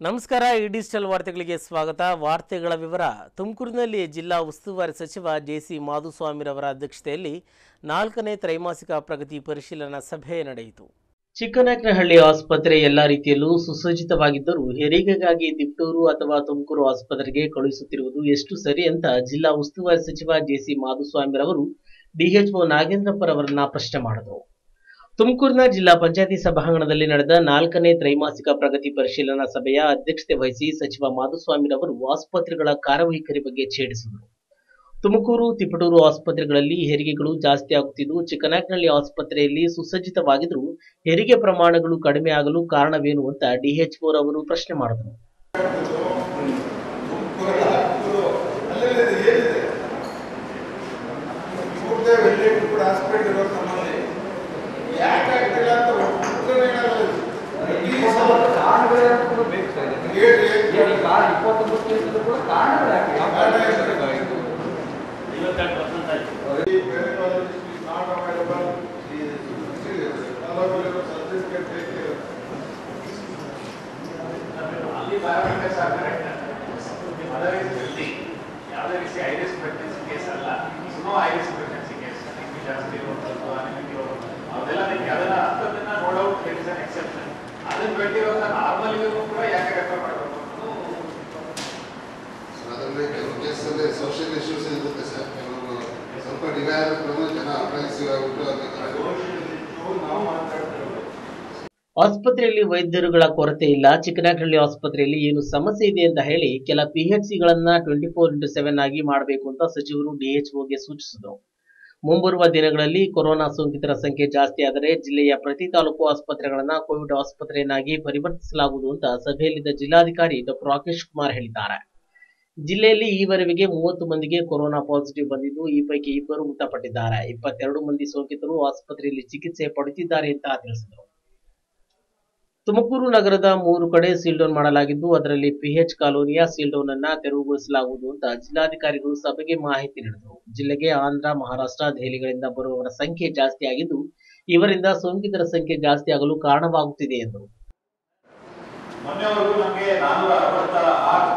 ನಮಸ್ಕಾರ ಈ ಡಿಜಿಟಲ್ ವಾರ್ತೆಗಳಿಗೆ ಸ್ವಾಗತ ವಾರ್ತೆಗಳ ವಿವರ ತುಮಕೂರಿನಲ್ಲಿ ಜಿಲ್ಲಾ ಉಸ್ತುವಾರಿ ಸಚಿವ ಜೆಸಿ ಮಾಧುಸ್ವಾಮಿರವರ ಅಧ್ಯಕ್ಷತೆಯಲ್ಲಿ ನಾಲ್ಕನೇ ತ್ರೈಮಾಸಿಕ ಪ್ರಗತಿ ಪರಿಶೀಲನಾ ಸಭೆ ನಡೆಯಿತು ಚಿಕ್ಕನಾಯಕನಹಳ್ಳಿ ಆಸ್ಪತ್ರೆ ಎಲ್ಲಾ ರೀತಿಯಲ್ಲೂ ಸುಸಜ್ಜಿತವಾಗಿದ್ದರೂ ಹೆರಿಗೆಗಾಗಿ ತಿಪ್ಟೂರು ಅಥವಾ ತುಮಕೂರು ಆಸ್ಪತ್ರೆಗೆ ಕಳುಹಿಸುತ್ತಿರುವುದು ಎಷ್ಟು ಸರಿ ಅಂತ ಜಿಲ್ಲಾ ಉಸ್ತುವಾರಿ ಸಚಿವ ಜೆಸಿ ಮಾಧುಸ್ವಾಮಿರವರು ಡಿಎಚ್ಒ ನಾಗೇಂದ್ರಪ್ಪರವರನ್ನ ಪ್ರಶ್ನೆ ಮಾಡಿದರು ತುಮಕೂರಿನ ಜಿಲ್ಲಾ ಪಂಚಾಯತಿ ಸಭಾಂಗಣದಲ್ಲಿ ನಡೆದ ನಾಲ್ಕನೇ ತ್ರೈಮಾಸಿಕ ಪ್ರಗತಿ ಪರಿಶೀಲನಾ ಸಭೆಯ ಅಧ್ಯಕ್ಷತೆ ವಹಿಸಿ ಸಚಿವ ಮಾಧುಸ್ವಾಮಿರವರು ಆಸ್ಪತ್ರೆಗಳ ಕಾರ್ಯವೈಖರಿ ಬಗ್ಗೆ ಛೇಡಿಸಿದರು ತುಮಕೂರು ತಿಪಟೂರು ಆಸ್ಪತ್ರೆಗಳಲ್ಲಿ ಹೆರಿಗೆಗಳು ಜಾಸ್ತಿ ಆಗುತ್ತಿದ್ದು ಚಿಕ್ಕನಾಯಕನಹಳ್ಳಿ ಆಸ್ಪತ್ರೆಯಲ್ಲಿ ಸುಸಜ್ಜಿತವಾಗಿದ್ದರೂ ಹೆರಿಗೆ ಪ್ರಮಾಣಗಳು ಕಡಿಮೆ ಆಗಲು ಕಾರಣವೇನು ಅಂತ ಡಿಎಚ್ಒ ರವರು ಪ್ರಶ್ನೆ ಮಾಡಿದರು ಇವ್ರದ್ದೇ ವೆಲ್ಲೇಟ್ ಕೂಡ ಹಾಸ್ಪಿಟಲ್ ಇರೋ ನಮ್ಮಲ್ಲಿ ಯಾಕೆ ಆಗ್ತಿಲ್ಲ ಅಂತ ಉತ್ತರ ಹೇಳಲ್ಲ ಇದು. ಈ ಸಲ ಕಾರಣಗಳು ಬೇಕು ಸರ್ ಇದಕ್ಕೆ. ಹೇಳಿ, ಹೇಳಿ. ಈ ಕಾರಣ ಇಪ್ಪತ್ತೊಂಬತ್ತು ಕೇಸಲ್ಲಿ ಕೂಡ ಕಾರಣಗಳು ಯಾಕೆ? ಯಾವ ಕಾರಣ ಬೇಕಾಗಿತ್ತು? The gynecologist is not available. He is still available certificate taken. ಅಲ್ಲಿ biometrics are correct other is healthy ಯಾವುದೇ ರೀತಿ ಹೈ ರಿಸ್ಕ್ ಪ್ರೆಗ್ನೆನ್ಸಿ ಕೇಸ್ ಅಲ್ಲ no high risk pregnancy case ನಿಮಗೆ ಜಾಸ್ತಿ ಇರುವಂಥದ್ದು ಅನಿಮಿಕ್ ಇರೋದು ಅದೆಲ್ಲ ನಿಮಗೆ ಅದನ್ನ ಅಂಥದ್ದನ್ನ ನೋಡೋಕೆ ಇಟ್ ಇಸ್ ಅನ್ ಎಕ್ಸೆಪ್ಷನ್ ಅದನ್ನ ಬಿಟ್ಟಿರೋದನ್ನ ನಾರ್ಮಲ್ ಕೂಡ ಯಾಕೆ ರೆಫರ್ ಮಾಡಬೇಕು ಸೊ ಅದರಲ್ಲಿ ಕೆಲವು ಕೇಸಲ್ಲಿ ಸೋಷಿಯಲ್ ಇಶ್ಯೂಸ್ ಇರುತ್ತೆ ಸರ್ ಕೆಲವರು ಸ್ವಲ್ಪ ಡಿವೈರ್ ಜನ ಅಪ್ರೈಸಿವ್ ಆಗಿಬಿಟ್ಟು ಅದಕ್ಕೆ ನಾವು ಮಾತಾಡ್ತಿರೋದು ಆಸ್ಪತ್ರೆಯಲ್ಲಿ ವೈದ್ಯರುಗಳ ಕೊರತೆ ಇಲ್ಲ ಚಿಕ್ಕನಾಯಕನಹಳ್ಳಿ ಆಸ್ಪತ್ರೆಯಲ್ಲಿ ಏನು ಸಮಸ್ಯೆ ಇದೆ ಅಂತ ಹೇಳಿ ಕೆಲ ಪಿಎಚ್ಸಿಗಳನ್ನ ಟ್ವೆಂಟಿ ಫೋರ್ ಇಂಟು ಸೆವೆನ್ ಆಗಿ ಮಾಡಬೇಕು ಅಂತ ಸಚಿವರು ಡಿಎಚ್ಒಗೆ ಸೂಚಿಸಿದರು ಮುಂಬರುವ ದಿನಗಳಲ್ಲಿ ಕೊರೋನಾ ಸೋಂಕಿತರ ಸಂಖ್ಯೆ ಜಾಸ್ತಿ ಆದರೆ ಜಿಲ್ಲೆಯ ಪ್ರತಿ ತಾಲೂಕು ಆಸ್ಪತ್ರೆಗಳನ್ನ ಕೋವಿಡ್ ಆಸ್ಪತ್ರೆಯನ್ನಾಗಿ ಪರಿವರ್ತಿಸಲಾಗುವುದು ಅಂತ ಸಭೆಯಲ್ಲಿದ್ದ ಜಿಲ್ಲಾಧಿಕಾರಿ ಡಾಕ್ಟರ್ ರಾಕೇಶ್ ಕುಮಾರ್ ಹೇಳಿದ್ದಾರೆ ಜಿಲ್ಲೆಯಲ್ಲಿ ಈವರೆಗೆ ಮೂವತ್ತು ಮಂದಿಗೆ ಕೊರೋನಾ ಪಾಸಿಟಿವ್ ಬಂದಿದ್ದು ಈ ಪೈಕಿ ಇಬ್ಬರು ಮೃತಪಟ್ಟಿದ್ದಾರೆ ಇಪ್ಪತ್ತೆರಡು ಮಂದಿ ಸೋಂಕಿತರು ಆಸ್ಪತ್ರೆಯಲ್ಲಿ ಚಿಕಿತ್ಸೆ ಪಡೆದಿದ್ದಾರೆ ಅಂತ ತಿಳಿಸಿದರು ತುಮಕೂರು ನಗರದ ಮೂರು ಕಡೆ ಸೀಲ್ ಡೌನ್ ಮಾಡಲಾಗಿದ್ದು ಅದರಲ್ಲಿ ಪಿಎಚ್ ಕಾಲೋನಿಯ ಸೀಲ್ ಡೌನ್ ಅನ್ನ ತೆರವುಗೊಳಿಸಲಾಗುವುದು ಅಂತ ಜಿಲ್ಲಾಧಿಕಾರಿಗಳು ಸಭೆಗೆ ಮಾಹಿತಿ ನೀಡಿದರು ಜಿಲ್ಲೆಗೆ ಆಂಧ್ರ ಮಹಾರಾಷ್ಟ್ರ ದೆಹಲಿಗಳಿಂದ ಬರುವವರ ಸಂಖ್ಯೆ ಜಾಸ್ತಿ ಆಗಿದ್ದು ಇವರಿಂದ ಸೋಂಕಿತರ ಸಂಖ್ಯೆ ಜಾಸ್ತಿ ಆಗಲು ಕಾರಣವಾಗುತ್ತಿದೆ ಎಂದರು ಮೊನ್ನೆವರೆಗೂ ನಮಗೆ ನಾನ್ನೂರ ಅರವತ್ತ ಆರು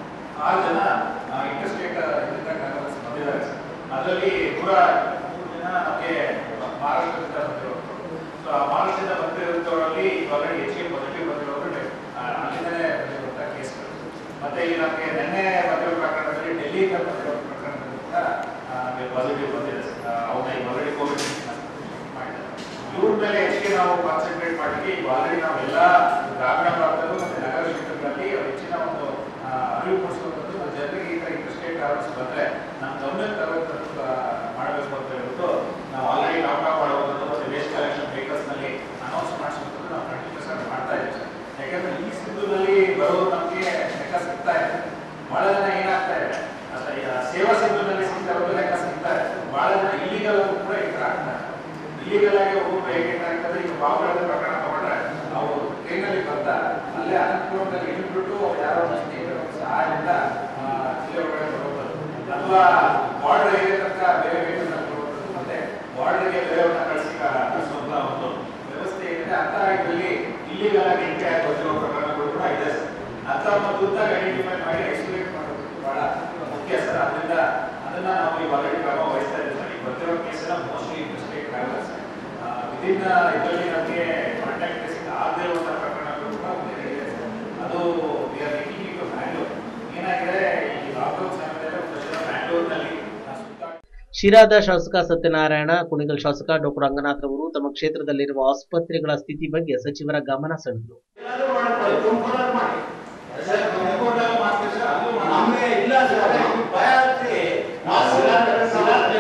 ಆರು ಜನ ಇಂಟರ್ಸ್ಟೇಟ್ ಬಂದಿದ್ದಾರೆ ಸರ್. ಅದರಲ್ಲಿ ನೂರ ಮೂರು ಜನ ನಮಗೆ ಮಹಾರಾಷ್ಟ್ರದಿಂದ ಬಂದಿರೋರು ಸೊ ಆ ಮಹಾರಾಷ್ಟ್ರದಿಂದ ಬಂದಿರೋದ್ರಲ್ಲಿ ಆಲ್ರೆಡಿ ಹೆಚ್ಚಿಗೆ ಪಾಸಿಟಿವ್ ಬಂದಿರೋರು ಆ, ಅಲ್ಲಿಂದಲೇ ಬಂದಿರುವಂಥ ಕೇಸ್ಗಳು ಮತ್ತೆ ಈ ನಮಗೆ ನಿನ್ನೆ ಬಂದಿರೋ ಪ್ರಕರಣದಲ್ಲಿ ಡೆಲ್ಲಿಯಿಂದ ಬಂದಿರೋ ಪ್ರಕರಣದಲ್ಲಿ ಕೂಡ ಆ, ನಮಗೆ ಪಾಸಿಟಿವ್ ಬಂದಿದೆ ಸರ್. ಆ, ಅವ್ರನ್ನ ಈಗ ಆಲ್ರೆಡಿ ಕೋವಿಡ್ ಮಾಡಿದ್ದಾರೆ ಇವ್ರ ಮೇಲೆ ಹೆಚ್ಚಿಗೆ ನಾವು ಕಾನ್ಸಂಟ್ರೇಟ್ ಮಾಡಿ ಈಗ ಆಲ್ರೆಡಿ ನಾವು ಎಲ್ಲ ಗ್ರಾಮೀಣ ಭಾಗದಲ್ಲೂ ಮತ್ತೆ ನಗರ ಕ್ಷೇತ್ರಗಳಲ್ಲಿ ಹೆಚ್ಚಿನ ಒಂದು ಆ, ಅರಿವು ಮೂಡಿಸುವಂಥದ್ದು ಮತ್ತು ಜನರಿಗೆ ಈ ಥರ ಇಂಟರ್ಸ್ಟೇಟ್ ಟ್ರಾವೆಲ್ಸ್ ಬಂದರೆ ನಮ್ಮ ಗಮನಕ್ಕೆ ತರಬೇಕಂತ ಮಾಡಬೇಕು ಅಂತ ಹೇಳ್ಬಿಟ್ಟು ನಾವು ಆಲ್ರೆಡಿ ಲಾಕ್ಡೌನ್ ಮಾಡುವಂಥದ್ದು ಮತ್ತು ವೇಸ್ಟ್ ಕಲೆಕ್ಷನ್ ವೆಹಿಕಲ್ಸ್ನಲ್ಲಿ ಅನೌನ್ಸ್ ಮಾಡಿಸುವಂಥದ್ದು ನಾವು ಕಂಟಿನ್ಯೂಸ್ ಆಗಿ ಮಾಡ್ತಾ ಇದ್ದೀವಿ ಸರ್ ಯಾಕಂದ್ರೆ ಈ ಸಿಂಧುನಲ್ಲಿ ಬರೋದು ನಮಗೆ ಲೆಕ್ಕ ಸಿಗ್ತಾ ಇದೆ ಭಾಳ ಜನ ಏನಾಗ್ತಾ ಇದೆ ಅಥವಾ ಈಗ ಸೇವಾ ಸಿಂಧುನಲ್ಲಿ ಸಿಗ್ತಾ ಇರೋದು ಲೆಕ್ಕ ಸಿಗ್ತಾ ಇದೆ ಭಾಳ ಜನ ಇಲ್ಲಿಗಲ್ ಕೂಡ ಈ ಥರ ಆಗ್ತಾರೆ ಇಲ್ಲಿಗಲ್ ಆಗಿ ಒಬ್ಬೊಬ್ರು ಹೇಗೆ ಆಗ್ತದೆ ಈಗ ಬಾಬುಗಳದ ಪ್ರಕರಣ ತಗೊಂಡ್ರೆ ನಾವು ಟ್ರೈನಲ್ಲಿ ಬಂದ ಅಲ್ಲೇ ಅನಂತಪುರದಲ್ಲಿ ಇಳಿದ್ಬಿಟ್ಟು ಯಾರೋ ಒಂದು ಸ್ನೇಹಿತರ ಸಹಾಯದಿಂದ ಆ, ಜಿಲ್ಲೆ ಒಳಗಡೆ ಬರುವಂಥದ್ದು ಅಥವಾ ಬಾರ್ಡರ್ ಏರಿಯಾ ತನಕ ಬೇರೆ ವೆಹಿಕಲ್ ಬರುವಂಥದ್ದು ಮತ್ತೆ ಬಾರ್ಡರ್ಗೆ ಬೇರೆಯವ್ರನ್ನ ಕಳಿಸಿ ಕಳಿಸುವಂತ ಒಂದು ವ್ಯವಸ್ಥೆ ಏನಿದೆ ಅಂತ ಇದರಲ್ಲಿ ಇಲ್ಲಿಗಲ್ ಆಗಿ ಎಂಟ್ರಿ ಆಗಿ ಬಂದಿರೋ ಪ್ರಕರಣಗಳು ಕೂಡ ಇದೆ ಸರ್ ಅಂತ ಒಂದು ತುರ್ತಾಗಿ ಐಡೆಂಟಿಫೈ ಮಾಡಿ ಎಕ್ಸ್ಪ್ಲೇಟ್ ಮಾಡೋದು ಬಹಳ ಮುಖ್ಯ ಸರ್ ಅದರಿಂದ ಅದನ್ನ ನಾವು ಈಗ ಆಲ್ರೆಡಿ ಕ್ರಮ ವಹಿಸ್ತಾ ಇದ್ದೀವಿ ಸರ್ ಈಗ ಬರ್ತಿರೋ ಕೇಸನ್ನ ಮೋಸ್ಟ್ಲಿ ಇಂಟರ್ಸ್ಟೇಟ್ ಟ್ರಾವೆಲ್ಸ್ ವಿದಿನ್ ಇದರಲ್ಲಿ ನಮಗೆ ಕಾಂಟ್ಯಾಕ್ಟ್ ಟ್ರೇಸಿಂಗ್ ಆಗದೇ ಇರುವಂಥ ಪ್ರಕರಣಗಳು ಕೂಡ ಒಂದೆರಡು ಇದೆ ಸರ್. ಅದು we are making it Bangalore ಏನಾಗಿದೆ ಈ ಲಾಕ್ಡೌನ್ ಸಮಯದಲ್ಲಿ ಒಂದು ಜನ ಬ್ಯಾಂಗ್ಳೂರ್ನಲ್ಲಿ ಸುತ್ತ ಶಿರಾದ ಶಾಸಕ ಸತ್ಯನಾರಾಯಣ ಕುಣಿಗಲ್ ಶಾಸಕ ಡಾಕ್ಟರ್ ರಂಗನಾಥ್ ರವರು ತಮ್ಮ ಕ್ಷೇತ್ರದಲ್ಲಿರುವ ಆಸ್ಪತ್ರೆಗಳ ಸ್ಥಿತಿ ಬಗ್ಗೆ ಸಚಿವರ ಗಮನ ಸೆಳೆದರು ಎಲ್ಲರೂ ಮಾಡ್ಕೊಳ್ಳಿ ತುಮಕೂರಲ್ಲಿ ಮಾಡಿ ಸರ್ ತುಮಕೂರಲ್ಲಿ ಮಾಡ್ತೀವಿ ಸರ್ ಅಲ್ಲೂ ಮಾಡಿ. ನಮ್ಗೆ ಇಲ್ಲ ಸರ್ ಭಯ ಆಗ್ತಿ ನಾವು ಸಿಲಿಂಡರ್ ಸಿಲಿಂಡರ್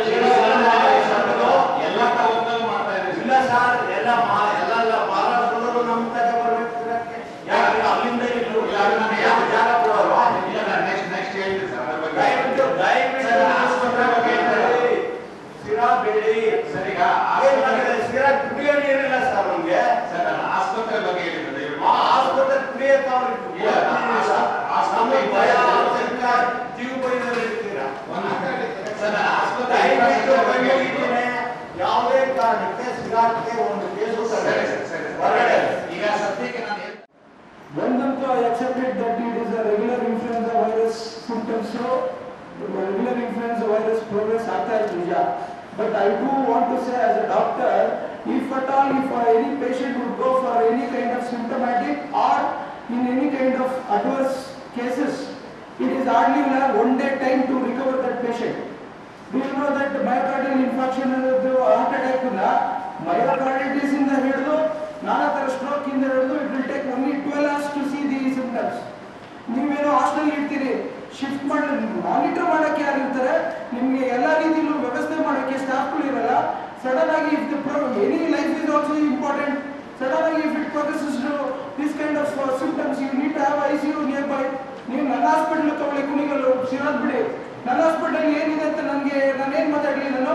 ಸಿಲಿಂಡರ್ ಎಲ್ಲ ತಾಲೂಕಲ್ಲೂ ಮಾಡ್ತಾ ಇದ್ದೀವಿ ಇಲ್ಲ ಸರ್ ಎಲ್ಲ ಮಹಾ- ಎಲ್ಲ ಎಲ್ಲ ಮಹಾರಾಷ್ಟ್ರದವರು ನಮ್ಮ ತನಕ ಬರ್ಬೇಕು ಇದಕ್ಕೆ. ಯಾಕೆ ಅಲ್ಲಿಂದ ಇಲ್ಲೂ ಯಾಕೆ ಯಾವ ಜಾಗ ಕೊಡೋಲ್ವಾ? ನೆಕ್ಸ್ಟ್ ನೆಕ್ಸ್ಟ್ ಹೇಳಿದ್ರಿ ಸರ್ ಅದ್ರ ಬಗ್ಗೆ ದಯವಿಟ್ಟು ದಯವಿಟ್ಟು ಸರ್, ಆಸ್ಪತ್ರೆ ಬಗ್ಗೆ ಹೇಳಿ. ಸಿರಾ ಬೇಡಿ ಸರ್ ಈಗ ಏನ್ ಆಸ್ಪತ್ರೆ ನಮಗೆ ಸಿರಾ ಕುಡಿಯೋ ನೀರಿಲ್ಲ ಸರ್ ನಮ್ಗೆ ಸರ್ ನಾನು ಆಸ್ಪತ್ರೆ ಬಗ್ಗೆ ಹೇಳಿದ್ದೆ ದಯವಿಟ್ಟು ಆ ಆಸ್ಪತ್ರೆ ಕುಡಿಯಕ್ಕೆ ಅವ್ರಿಗೆ ಇಲ್ಲ, ಆ- ಆಸ್ಪತ್ರೆ ನಮಗೆ ಭಯ ಆತಂಕ ಜೀವ ಭಯದಲ್ಲಿ ಇರ್ತೀರಾ ಸರ್ ನಾನು ಆಸ್ಪತ್ರೆ ದಯವಿಟ್ಟು ಬೆಂಗಳೂರಿನ ಯಾವುದೇ ಕಾರಣಕ್ಕೆ ಸಿರಾಕ್ಕೆ ಒಂದು ಕೇಸು ಸರಿ ಸರಿ ಸರಿ ಹೊರಗಡೆ ಈಗ ಸದ್ಯಕ್ಕೆ ನಾನು ಏನ್- ಒಂದಂತೂ I accepted that it is a regular influenza virus symptoms, so regular influenza virus progress ಆಗ್ತಾ ಇತ್ತು ನಿಜ. But I do want to say as a doctor, if at all, if any patient would go for any kind of symptomatic or in any kind of adverse cases, it is hardly will have one day time to recover that patient. Do you know that myocardial infarction ಅನ್ನೋದು heart attack myocarditis ಇಂದ ಹಿಡಿದು ನಾನಾ ಥರ stroke ಇಂದ ಹಿಡಿದು it will take only twelve hours to see the symptoms ನೀವೇನೋ hostel ಇರ್ತೀರಿ shift ಮಾಡಿ ಮಾನಿಟರ್ ಮಾಡೋಕ್ಕೆ ಯಾರು ಇರ್ತಾರೆ ನಿಮಗೆ ಎಲ್ಲ ರೀತಿಲೂ ವ್ಯವಸ್ಥೆ ಮಾಡೋಕ್ಕೆ ಸ್ಟಾಫ್ಗಳು ಇರಲ್ಲ ಸಡನ್ ಆಗಿ if the any life is also important sudden ಆಗಿ if it progresses to this kind of symptoms you need to have I C U near by ನೀವು ನನ್ನ ಹಾಸ್ಪಿಟಲ್ ತಗೊಳ್ಳಿ ಕುಣಿಗಲ್ಲು ಸಿರೋದ್ ಬಿಡಿ ನನ್ನ ಹಾಸ್ಪಿಟಲ್ ಏನಿದೆ ಅಂತ ನನಗೆ ನಾನೇನು ಮಾತಾಡಲಿ ನಾನು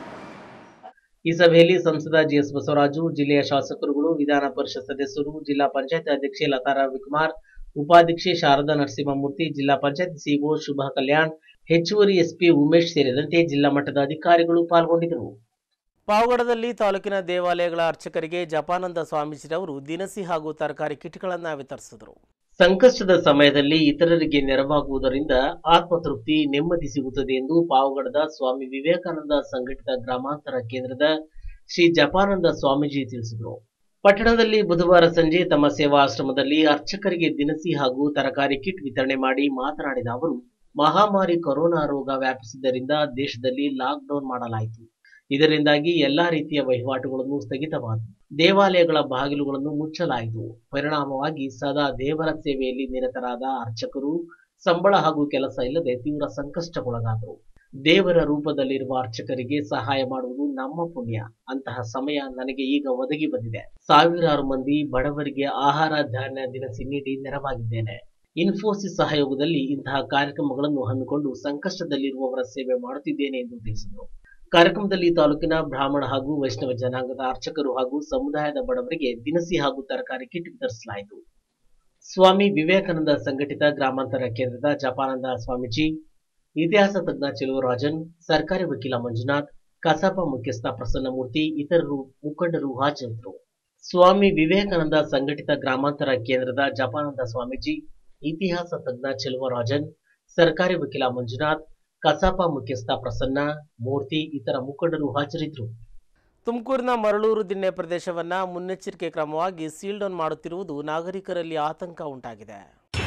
ಈ ಸಭೆಯಲ್ಲಿ ಸಂಸದ ಜಿಎಸ್ ಬಸವರಾಜು ಜಿಲ್ಲೆಯ ಶಾಸಕರುಗಳು ವಿಧಾನ ಪರಿಷತ್ ಸದಸ್ಯರು ಜಿಲ್ಲಾ ಪಂಚಾಯತ್ ಅಧ್ಯಕ್ಷೆ ಲತಾ ರವಿಕುಮಾರ್ ಉಪಾಧ್ಯಕ್ಷೆ ಶಾರದಾ ನರಸಿಂಹಮೂರ್ತಿ ಜಿಲ್ಲಾ ಪಂಚಾಯತ್ ಸಿಇಒ ಶುಭಾ ಕಲ್ಯಾಣ್ ಹೆಚ್ಚುವರಿ ಎಸ್ಪಿ ಉಮೇಶ್ ಸೇರಿದಂತೆ ಜಿಲ್ಲಾ ಮಟ್ಟದ ಅಧಿಕಾರಿಗಳು ಪಾಲ್ಗೊಂಡಿದ್ದರು ಪಾವಗಡದಲ್ಲಿ ತಾಲೂಕಿನ ದೇವಾಲಯಗಳ ಅರ್ಚಕರಿಗೆ ಜಪಾನಂದ ಸ್ವಾಮೀಜಿರವರು ದಿನಸಿ ಹಾಗೂ ತರಕಾರಿ ಕಿಟ್ಗಳನ್ನು ವಿತರಿಸಿದರು ಸಂಕಷ್ಟದ ಸಮಯದಲ್ಲಿ ಇತರರಿಗೆ ನೆರವಾಗುವುದರಿಂದ ಆತ್ಮತೃಪ್ತಿ ನೆಮ್ಮದಿ ಸಿಗುತ್ತದೆ ಎಂದು ಪಾವಗಡದ ಸ್ವಾಮಿ ವಿವೇಕಾನಂದ ಸಂಘಟಿತ ಗ್ರಾಮಾಂತರ ಕೇಂದ್ರದ ಶ್ರೀ ಜಪಾನಂದ ಸ್ವಾಮೀಜಿ ತಿಳಿಸಿದರು ಪಟ್ಟಣದಲ್ಲಿ ಬುಧವಾರ ಸಂಜೆ ತಮ್ಮ ಸೇವಾ ಆಶ್ರಮದಲ್ಲಿ ಅರ್ಚಕರಿಗೆ ದಿನಸಿ ಹಾಗೂ ತರಕಾರಿ ಕಿಟ್ ವಿತರಣೆ ಮಾಡಿ ಮಾತನಾಡಿದ ಅವರು ಮಹಾಮಾರಿ ಕೊರೋನಾ ರೋಗ ವ್ಯಾಪಿಸಿದ್ದರಿಂದ ದೇಶದಲ್ಲಿ ಲಾಕ್ಡೌನ್ ಮಾಡಲಾಯಿತು ಇದರಿಂದಾಗಿ ಎಲ್ಲಾ ರೀತಿಯ ವಹಿವಾಟುಗಳನ್ನು ಸ್ಥಗಿತವಾದವು ದೇವಾಲಯಗಳ ಬಾಗಿಲುಗಳನ್ನು ಮುಚ್ಚಲಾಯಿತು ಪರಿಣಾಮವಾಗಿ ಸದಾ ದೇವರ ಸೇವೆಯಲ್ಲಿ ನಿರತರಾದ ಅರ್ಚಕರು ಸಂಬಳ ಹಾಗೂ ಕೆಲಸ ಇಲ್ಲದೆ ತೀವ್ರ ಸಂಕಷ್ಟಕ್ಕೊಳಗಾದರು ದೇವರ ರೂಪದಲ್ಲಿರುವ ಅರ್ಚಕರಿಗೆ ಸಹಾಯ ಮಾಡುವುದು ನಮ್ಮ ಪುಣ್ಯ ಅಂತಹ ಸಮಯ ನನಗೆ ಈಗ ಒದಗಿ ಬಂದಿದೆ ಸಾವಿರಾರು ಮಂದಿ ಬಡವರಿಗೆ ಆಹಾರ ಧಾನ್ಯ ದಿನಸಿ ನೀಡಿ ನೆರವಾಗಿದ್ದೇನೆ ಇನ್ಫೋಸಿಸ್ ಸಹಯೋಗದಲ್ಲಿ ಇಂತಹ ಕಾರ್ಯಕ್ರಮಗಳನ್ನು ಹಮ್ಮಿಕೊಂಡು ಸಂಕಷ್ಟದಲ್ಲಿರುವವರ ಸೇವೆ ಮಾಡುತ್ತಿದ್ದೇನೆ ಎಂದು ತಿಳಿಸಿದರು ಕಾರ್ಯಕ್ರಮದಲ್ಲಿ ತಾಲೂಕಿನ ಬ್ರಾಹ್ಮಣ ಹಾಗೂ ವೈಷ್ಣವ ಜನಾಂಗದ ಅರ್ಚಕರು ಹಾಗೂ ಸಮುದಾಯದ ಬಡವರಿಗೆ ದಿನಸಿ ಹಾಗೂ ತರಕಾರಿ ಕಿಟ್ ವಿತರಿಸಲಾಯಿತು ಸ್ವಾಮಿ ವಿವೇಕಾನಂದ ಸಂಘಟಿತ ಗ್ರಾಮಾಂತರ ಕೇಂದ್ರದ ಜಪಾನಂದ ಸ್ವಾಮೀಜಿ ಇತಿಹಾಸ ತಜ್ಞ ಚೆಲುವರಾಜನ್ ಸರ್ಕಾರಿ ವಕೀಲ ಮಂಜುನಾಥ್ ಕಸಾಪ ಮುಖ್ಯಸ್ಥ ಪ್ರಸನ್ನಮೂರ್ತಿ ಇತರರು ಮುಖಂಡರು ಹಾಜರಿದ್ದರು ಸ್ವಾಮಿ ವಿವೇಕಾನಂದ ಸಂಘಟಿತ ಗ್ರಾಮಾಂತರ ಕೇಂದ್ರದ ಜಪಾನಂದ ಸ್ವಾಮೀಜಿ ಇತಿಹಾಸ ತಜ್ಞ ಚೆಲುವರಾಜನ್ ಸರ್ಕಾರಿ ವಕೀಲ ಮಂಜುನಾಥ್ ಕಸಾಪ ಮುಖ್ಯಸ್ಥ ಪ್ರಸನ್ನ ಮೂರ್ತಿ ಇತರ ಮುಖಂಡರು ಹಾಜರಿದ್ದರು ತುಮಕೂರಿನ ಮರಳೂರು ದಿಣ್ಣೆ ಪ್ರದೇಶವನ್ನ ಮುನ್ನೆಚ್ಚರಿಕೆ ಕ್ರಮವಾಗಿ ಸೀಲ್ ಡೌನ್ ಮಾಡುತ್ತಿರುವುದು ನಾಗರಿಕರಲ್ಲಿ ಆತಂಕ ಉಂಟಾಗಿದೆ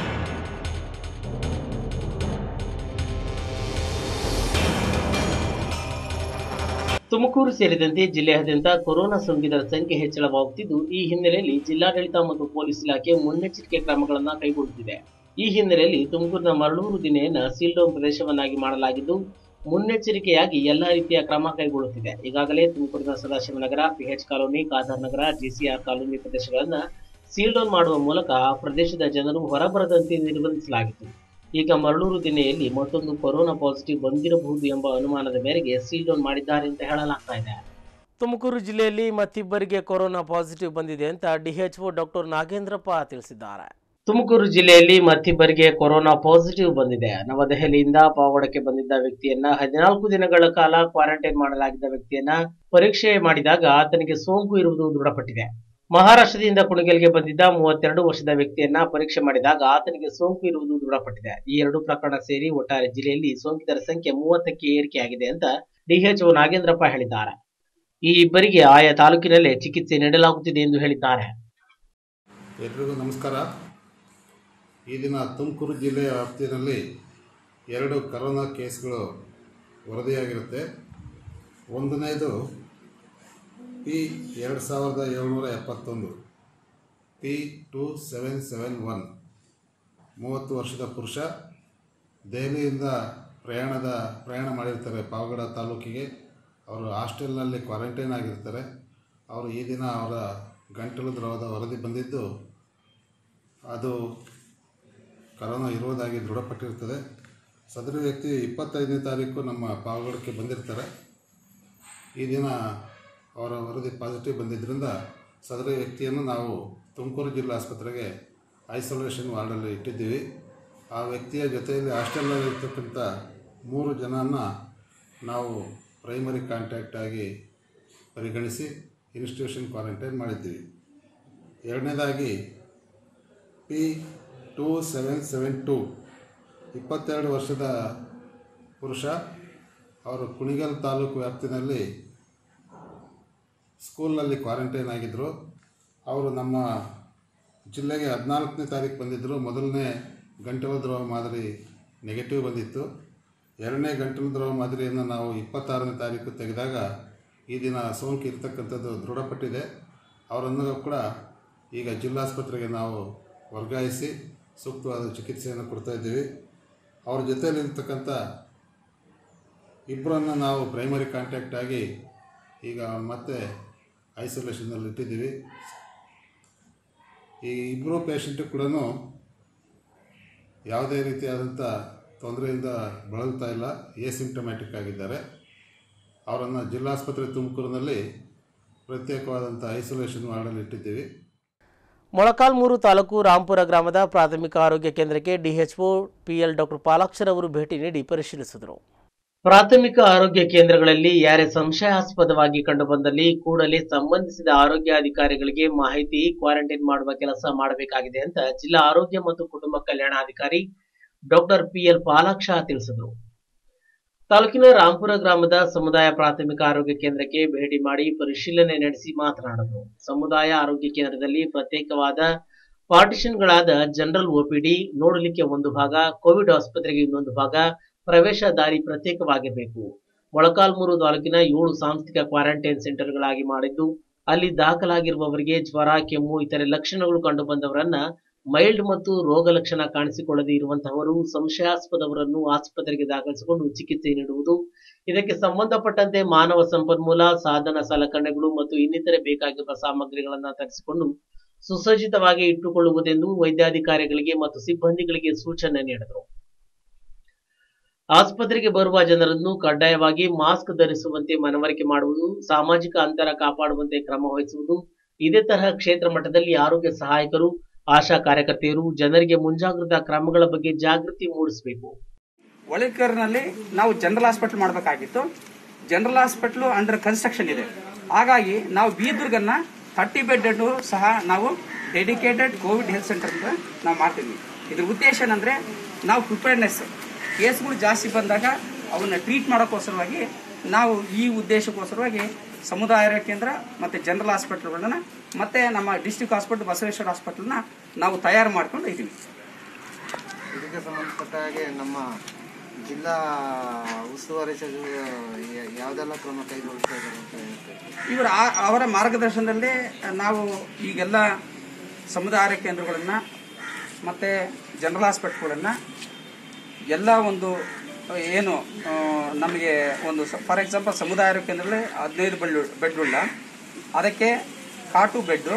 ತುಮಕೂರು ಸೇರಿದಂತೆ ಜಿಲ್ಲೆಯಾದ್ಯಂತ ಕೊರೋನಾ ಸೋಂಕಿತರ ಸಂಖ್ಯೆ ಹೆಚ್ಚಳವಾಗುತ್ತಿದ್ದು ಈ ಹಿನ್ನೆಲೆಯಲ್ಲಿ ಜಿಲ್ಲಾಡಳಿತ ಮತ್ತು ಪೊಲೀಸ್ ಇಲಾಖೆ ಮುನ್ನೆಚ್ಚರಿಕೆ ಕ್ರಮಗಳನ್ನು ಕೈಗೊಳ್ಳುತ್ತಿದೆ ಈ ಹಿನ್ನೆಲೆಯಲ್ಲಿ ತುಮಕೂರಿನ ಮರಳೂರು ದಿನೆಯನ್ನ ಸೀಲ್ ಡೌನ್ ಪ್ರದೇಶವನ್ನಾಗಿ ಮಾಡಲಾಗಿದ್ದು ಮುನ್ನೆಚ್ಚರಿಕೆಯಾಗಿ ಎಲ್ಲಾ ರೀತಿಯ ಕ್ರಮ ಕೈಗೊಳ್ಳುತ್ತಿದೆ ಈಗಾಗಲೇ ತುಮಕೂರಿನ Sadashivanagar P H colony Khadar Nagar G C R colony ಪ್ರದೇಶಗಳನ್ನ ಸೀಲ್ ಡೌನ್ ಮಾಡುವ ಮೂಲಕ ಆ ಪ್ರದೇಶದ ಜನರು ಹೊರಬರದಂತೆ ನಿರ್ಬಂಧಿಸಲಾಗಿತ್ತು ಈಗ ಮರಳೂರು ದಿನೆಯಲ್ಲಿ ಮತ್ತೊಂದು ಕೊರೋನಾ ಪಾಸಿಟಿವ್ ಬಂದಿರಬಹುದು ಎಂಬ ಅನುಮಾನದ ಮೇರೆಗೆ ಸೀಲ್ ಡೌನ್ ಮಾಡಿದ್ದಾರೆ ಅಂತ ಹೇಳಲಾಗ್ತಾ ಇದೆ ತುಮಕೂರು ಜಿಲ್ಲೆಯಲ್ಲಿ ಮತ್ತಿಬ್ಬರಿಗೆ ಕೊರೋನಾ ಪಾಸಿಟಿವ್ ಬಂದಿದೆ ಅಂತ ಡಿಎಚ್ಒ ಡಾಕ್ಟರ್ ನಾಗೇಂದ್ರಪ್ಪ ತಿಳಿಸಿದ್ದಾರೆ ತುಮಕೂರು ಜಿಲ್ಲೆಯಲ್ಲಿ ಮತ್ತಿಬ್ಬರಿಗೆ ಕೊರೋನಾ ಪಾಸಿಟಿವ್ ಬಂದಿದೆ ನವದೆಹಲಿಯಿಂದ ಪಾವಗಡಕ್ಕೆ ಬಂದಿದ್ದ ವ್ಯಕ್ತಿಯನ್ನ ಹದಿನಾಲ್ಕು ದಿನಗಳ ಕಾಲ ಕ್ವಾರಂಟೈನ್ ಮಾಡಲಾಗಿದ್ದ ವ್ಯಕ್ತಿಯನ್ನ ಪರೀಕ್ಷೆ ಮಾಡಿದಾಗ ಆತನಿಗೆ ಸೋಂಕು ಇರುವುದು ದೃಢಪಟ್ಟಿದೆ ಮಹಾರಾಷ್ಟ್ರದಿಂದ ಕುಣಗಲ್ಗೆ ಬಂದಿದ್ದ ಮೂವತ್ತೆರಡು ವರ್ಷದ ವ್ಯಕ್ತಿಯನ್ನ ಪರೀಕ್ಷೆ ಮಾಡಿದಾಗ ಆತನಿಗೆ ಸೋಂಕು ಇರುವುದು ದೃಢಪಟ್ಟಿದೆ ಈ ಎರಡು ಪ್ರಕರಣ ಸೇರಿ ಒಟ್ಟಾರೆ ಜಿಲ್ಲೆಯಲ್ಲಿ ಸೋಂಕಿತರ ಸಂಖ್ಯೆ ಮೂವತ್ತಕ್ಕೆ ಏರಿಕೆಯಾಗಿದೆ ಅಂತ ಡಿಎಚ್ಒ ನಾಗೇಂದ್ರಪ್ಪ ಹೇಳಿದ್ದಾರೆ ಈ ಇಬ್ಬರಿಗೆ ಆಯಾ ತಾಲೂಕಿನಲ್ಲೇ ಚಿಕಿತ್ಸೆ ನೀಡಲಾಗುತ್ತಿದೆ ಎಂದು ಹೇಳಿದ್ದಾರೆ ಎಲ್ರಿಗೂ ನಮಸ್ಕಾರ ಈ ದಿನ ತುಮಕೂರು ಜಿಲ್ಲೆಯ ವ್ಯಾಪ್ತಿಯಲ್ಲಿ ಎರಡು ಕರೋನಾ ಕೇಸ್ಗಳು ವರದಿಯಾಗಿರುತ್ತೆ ಒಂದನೇದು ಪಿ ಎರಡು ಸಾವಿರದ ಏಳ್ನೂರ ಎಪ್ಪತ್ತೊಂದು P two seven seven one ಮೂವತ್ತು ವರ್ಷದ ಪುರುಷ ದೆಹಲಿಯಿಂದ ಪ್ರಯಾಣದ ಪ್ರಯಾಣ ಮಾಡಿರ್ತಾರೆ ಪಾವಗಡ ತಾಲೂಕಿಗೆ ಅವರು ಹಾಸ್ಟೆಲ್ನಲ್ಲಿ ಕ್ವಾರಂಟೈನ್ ಆಗಿರ್ತಾರೆ ಅವರು ಈ ದಿನ ಅವರ ಗಂಟಲು ದ್ರವದ ವರದಿ ಬಂದಿದ್ದು ಅದು ಕರೋನಾ ಇರುವುದಾಗಿ ದೃಢಪಟ್ಟಿರ್ತದೆ ಸದರಿ ವ್ಯಕ್ತಿ ಇಪ್ಪತ್ತೈದನೇ ತಾರೀಕು ನಮ್ಮ ಪಾವಗಡಕ್ಕೆ ಬಂದಿರ್ತಾರೆ ಈ ದಿನ ಅವರ ವರದಿ ಪಾಸಿಟಿವ್ ಬಂದಿದ್ದರಿಂದ ಸದರಿ ವ್ಯಕ್ತಿಯನ್ನು ನಾವು ತುಮಕೂರು ಜಿಲ್ಲಾ ಆಸ್ಪತ್ರೆಗೆ ಐಸೋಲೇಷನ್ ವಾರ್ಡಲ್ಲಿ ಇಟ್ಟಿದ್ದೀವಿ ಆ ವ್ಯಕ್ತಿಯ ಜೊತೆಯಲ್ಲಿ ಹಾಸ್ಟೆಲ್ನಲ್ಲಿ ಇರ್ತಕ್ಕಂಥ ಮೂರು ಜನನ ನಾವು ಪ್ರೈಮರಿ ಕಾಂಟ್ಯಾಕ್ಟ್ ಆಗಿ ಪರಿಗಣಿಸಿ ಇನ್ಸ್ಟಿಟ್ಯೂಷನ್ ಕ್ವಾರಂಟೈನ್ ಮಾಡಿದ್ದೀವಿ ಎರಡನೇದಾಗಿ P two seven seven two ಇಪ್ಪತ್ತೆರಡು ವರ್ಷದ ಪುರುಷ ಅವರು ಕುಣಿಗಲ್ ತಾಲೂಕು ವ್ಯಾಪ್ತಿನಲ್ಲಿ ಸ್ಕೂಲ್ನಲ್ಲಿ ಕ್ವಾರಂಟೈನ್ ಆಗಿದ್ದರು ಅವರು ನಮ್ಮ ಜಿಲ್ಲೆಗೆ ಹದಿನಾಲ್ಕನೇ ತಾರೀಕು ಬಂದಿದ್ದರು ಮೊದಲನೇ ಗಂಟಲು ದ್ರವ ಮಾದರಿ ನೆಗೆಟಿವ್ ಬಂದಿತ್ತು ಎರಡನೇ ಗಂಟಲು ದ್ರವ ಮಾದರಿಯನ್ನು ನಾವು ಇಪ್ಪತ್ತಾರನೇ ತಾರೀಕು ತೆಗೆದಾಗ ಈ ದಿನ ಸೋಂಕು ಇರ್ತಕ್ಕಂಥದ್ದು ದೃಢಪಟ್ಟಿದೆ ಅವರನ್ನು ಕೂಡ ಈಗ ಜಿಲ್ಲಾಸ್ಪತ್ರೆಗೆ ನಾವು ವರ್ಗಾಯಿಸಿ ಸೂಕ್ತವಾದ ಚಿಕಿತ್ಸೆಯನ್ನು ಕೊಡ್ತಾ ಇದ್ದೀವಿ ಅವ್ರ ಜೊತೆಯಲ್ಲಿರ್ತಕ್ಕಂಥ ಇಬ್ಬರನ್ನು ನಾವು ಪ್ರೈಮರಿ ಕಾಂಟ್ಯಾಕ್ಟ್ ಆಗಿ ಈಗ ಮತ್ತೆ ಐಸೋಲೇಷನಲ್ಲಿ ಇಟ್ಟಿದ್ದೀವಿ ಈ ಇಬ್ಬರು ಪೇಷಂಟು ಕೂಡ ಯಾವುದೇ ರೀತಿಯಾದಂಥ ತೊಂದರೆಯಿಂದ ಬಳಲ್ತಾ ಇಲ್ಲ ಎಸಿಂಟಮ್ಯಾಟಿಕ್ ಆಗಿದ್ದಾರೆ ಅವರನ್ನು ಜಿಲ್ಲಾಸ್ಪತ್ರೆ ತುಮಕೂರಿನಲ್ಲಿ ಪ್ರತ್ಯೇಕವಾದಂಥ ಐಸೋಲೇಷನ್ ವಾರ್ಡಲ್ಲಿ ಇಟ್ಟಿದ್ದೀವಿ ಮೊಳಕಾಲ್ಮೂರು ತಾಲೂಕು ರಾಂಪುರ ಗ್ರಾಮದ ಪ್ರಾಥಮಿಕ ಆರೋಗ್ಯ ಕೇಂದ್ರಕ್ಕೆ ಡಿಎಚ್ಒ ಪಿಎಲ್ ಡಾಕ್ಟರ್ ಪಾಲಾಕ್ಷರ್ ಅವರು ಭೇಟಿ ನೀಡಿ ಪರಿಶೀಲಿಸಿದರು ಪ್ರಾಥಮಿಕ ಆರೋಗ್ಯ ಕೇಂದ್ರಗಳಲ್ಲಿ ಯಾರೇ ಸಂಶಯಾಸ್ಪದವಾಗಿ ಕಂಡುಬಂದಲ್ಲಿ ಕೂಡಲೇ ಸಂಬಂಧಿಸಿದ ಆರೋಗ್ಯಾಧಿಕಾರಿಗಳಿಗೆ ಮಾಹಿತಿ ಕ್ವಾರಂಟೈನ್ ಮಾಡುವ ಕೆಲಸ ಮಾಡಬೇಕಾಗಿದೆ ಅಂತ ಜಿಲ್ಲಾ ಆರೋಗ್ಯ ಮತ್ತು ಕುಟುಂಬ ಕಲ್ಯಾಣಾಧಿಕಾರಿ ಡಾಕ್ಟರ್ ಪಿಎಲ್ ಪಾಲಾಕ್ಷ ತಿಳಿಸಿದರು ತಾಲೂಕಿನ ರಾಂಪುರ ಗ್ರಾಮದ ಸಮುದಾಯ ಪ್ರಾಥಮಿಕ ಆರೋಗ್ಯ ಕೇಂದ್ರಕ್ಕೆ ಭೇಟಿ ಮಾಡಿ ಪರಿಶೀಲನೆ ನಡೆಸಿ ಮಾತನಾಡಿದರು ಸಮುದಾಯ ಆರೋಗ್ಯ ಕೇಂದ್ರದಲ್ಲಿ ಪ್ರತ್ಯೇಕವಾದ ಪಾರ್ಟಿಷನ್ಗಳಾದ ಜನರಲ್ ಒಪಿಡಿ ನೋಡಲಿಕ್ಕೆ ಒಂದು ಭಾಗ ಕೋವಿಡ್ ಆಸ್ಪತ್ರೆಗೆ ಇನ್ನೊಂದು ಭಾಗ ಪ್ರವೇಶ ದಾರಿ ಪ್ರತ್ಯೇಕವಾಗಿರಬೇಕು ಮೊಳಕಾಲ್ಮೂರು ತಾಲೂಕಿನ ಏಳು ಸಾಂಸ್ಥಿಕ ಕ್ವಾರಂಟೈನ್ ಸೆಂಟರ್ಗಳಾಗಿ ಮಾಡಿದ್ದು ಅಲ್ಲಿ ದಾಖಲಾಗಿರುವವರಿಗೆ ಜ್ವರ ಕೆಮ್ಮು ಇತರೆ ಲಕ್ಷಣಗಳು ಕಂಡುಬಂದವರನ್ನ ಮೈಲ್ಡ್ ಮತ್ತು ರೋಗ ಲಕ್ಷಣ ಕಾಣಿಸಿಕೊಳ್ಳದೆ ಇರುವಂತಹವರು ಸಂಶಯಾಸ್ಪದವರನ್ನು ಆಸ್ಪತ್ರೆಗೆ ದಾಖಲಿಸಿಕೊಂಡು ಚಿಕಿತ್ಸೆ ನೀಡುವುದು ಇದಕ್ಕೆ ಸಂಬಂಧಪಟ್ಟಂತೆ ಮಾನವ ಸಂಪನ್ಮೂಲ ಸಾಧನ ಸಲಕರಣೆಗಳು ಮತ್ತು ಇನ್ನಿತರೆ ಬೇಕಾಗಿರುವ ಸಾಮಗ್ರಿಗಳನ್ನು ತರಿಸಿಕೊಂಡು ಸುಸಜ್ಜಿತವಾಗಿ ಇಟ್ಟುಕೊಳ್ಳುವುದೆಂದು ವೈದ್ಯಾಧಿಕಾರಿಗಳಿಗೆ ಮತ್ತು ಸಿಬ್ಬಂದಿಗಳಿಗೆ ಸೂಚನೆ ನೀಡಿದರು ಆಸ್ಪತ್ರೆಗೆ ಬರುವ ಜನರನ್ನು ಕಡ್ಡಾಯವಾಗಿ ಮಾಸ್ಕ್ ಧರಿಸುವಂತೆ ಮನವರಿಕೆ ಮಾಡುವುದು ಸಾಮಾಜಿಕ ಅಂತರ ಕಾಪಾಡುವಂತೆ ಕ್ರಮ ವಹಿಸುವುದು ಇದೇ ತರಹ ಕ್ಷೇತ್ರ ಮಟ್ಟದಲ್ಲಿ ಆರೋಗ್ಯ ಸಹಾಯಕರು ಆಶಾ ಕಾರ್ಯಕರ್ತೆಯರು ಜನರಿಗೆ ಮುಂಜಾಗ್ರತಾ ಕ್ರಮಗಳ ಬಗ್ಗೆ ಜಾಗೃತಿ ಮೂಡಿಸಬೇಕು ಒಳಕರ್ನಲ್ಲಿ ನಾವು ಜನರಲ್ ಹಾಸ್ಪಿಟಲ್ ಮಾಡಬೇಕಾಗಿತ್ತು ಜನರಲ್ ಹಾಸ್ಪಿಟಲ್ ಅಂಡರ್ ಕನ್ಸ್ಟ್ರಕ್ಷನ್ ಇದೆ ಹಾಗಾಗಿ ನಾವು ಬೀದರ್ಗನ್ನ ಥರ್ಟಿ ಬೆಡ್ ಸಹ ನಾವು ಡೆಡಿಕೇಟೆಡ್ ಕೋವಿಡ್ ಹೆಲ್ತ್ ಸೆಂಟರ್ ಅಂತ ನಾವು ಮಾಡ್ತೀವಿ ಇದ್ರ ಉದ್ದೇಶ ಏನಂದ್ರೆ ನಾವು ಪ್ರಿಪೇರ್ನೆಸ್ ಕೇಸ್ಗಳು ಜಾಸ್ತಿ ಬಂದಾಗ ಅವನ್ನ ಟ್ರೀಟ್ ಮಾಡೋಕ್ಕೋಸ್ಕರವಾಗಿ ನಾವು ಈ ಉದ್ದೇಶಕ್ಕೋಸ್ಕರವಾಗಿ ಸಮುದಾಯ ಆರೋಗ್ಯ ಕೇಂದ್ರ ಮತ್ತು ಜನರಲ್ ಹಾಸ್ಪಿಟಲ್ಗಳನ್ನ ಮತ್ತೆ ನಮ್ಮ ಡಿಸ್ಟ್ರಿಕ್ಟ್ ಹಾಸ್ಪಿಟಲ್ ಬಸವೇಶ್ವರ ಹಾಸ್ಪಿಟಲ್ನ ನಾವು ತಯಾರು ಮಾಡ್ಕೊಂಡು ಇದ್ದೀವಿ ಇದಕ್ಕೆ ಸಂಬಂಧಪಟ್ಟ ಹಾಗೆ ನಮ್ಮ ಜಿಲ್ಲಾ ಉಸ್ತುವಾರಿ ಸಚಿವರು ಯ- ಯಾವುದೆಲ್ಲ ಕ್ರಮ ಕೈಗೊಳ್ತಾ ಇದ್ದಾರೆ ಅಂತ ಹೇಳ್ತಾರೆ ಇವರ ಆ- ಅವರ ಮಾರ್ಗದರ್ಶನದಲ್ಲಿ ನಾವು ಈಗೆಲ್ಲ ಸಮುದಾಯ ಆರೋಗ್ಯ ಕೇಂದ್ರಗಳನ್ನು ಮತ್ತು ಜನರಲ್ ಹಾಸ್ಪಿಟ್ಲ್ಗಳನ್ನು ಎಲ್ಲ ಒಂದು ಏನು ಆ, ನಮಗೆ ಒಂದು ಫಾರ್ ಎಕ್ಸಾಂಪಲ್ ಸಮುದಾಯ ಆರೋಗ್ಯ ಕೇಂದ್ರದಲ್ಲಿ ಹದಿನೈದು ಬೆಡ್ ಬೆಡ್ಡುಳ್ಳ ಅದಕ್ಕೆ cot bed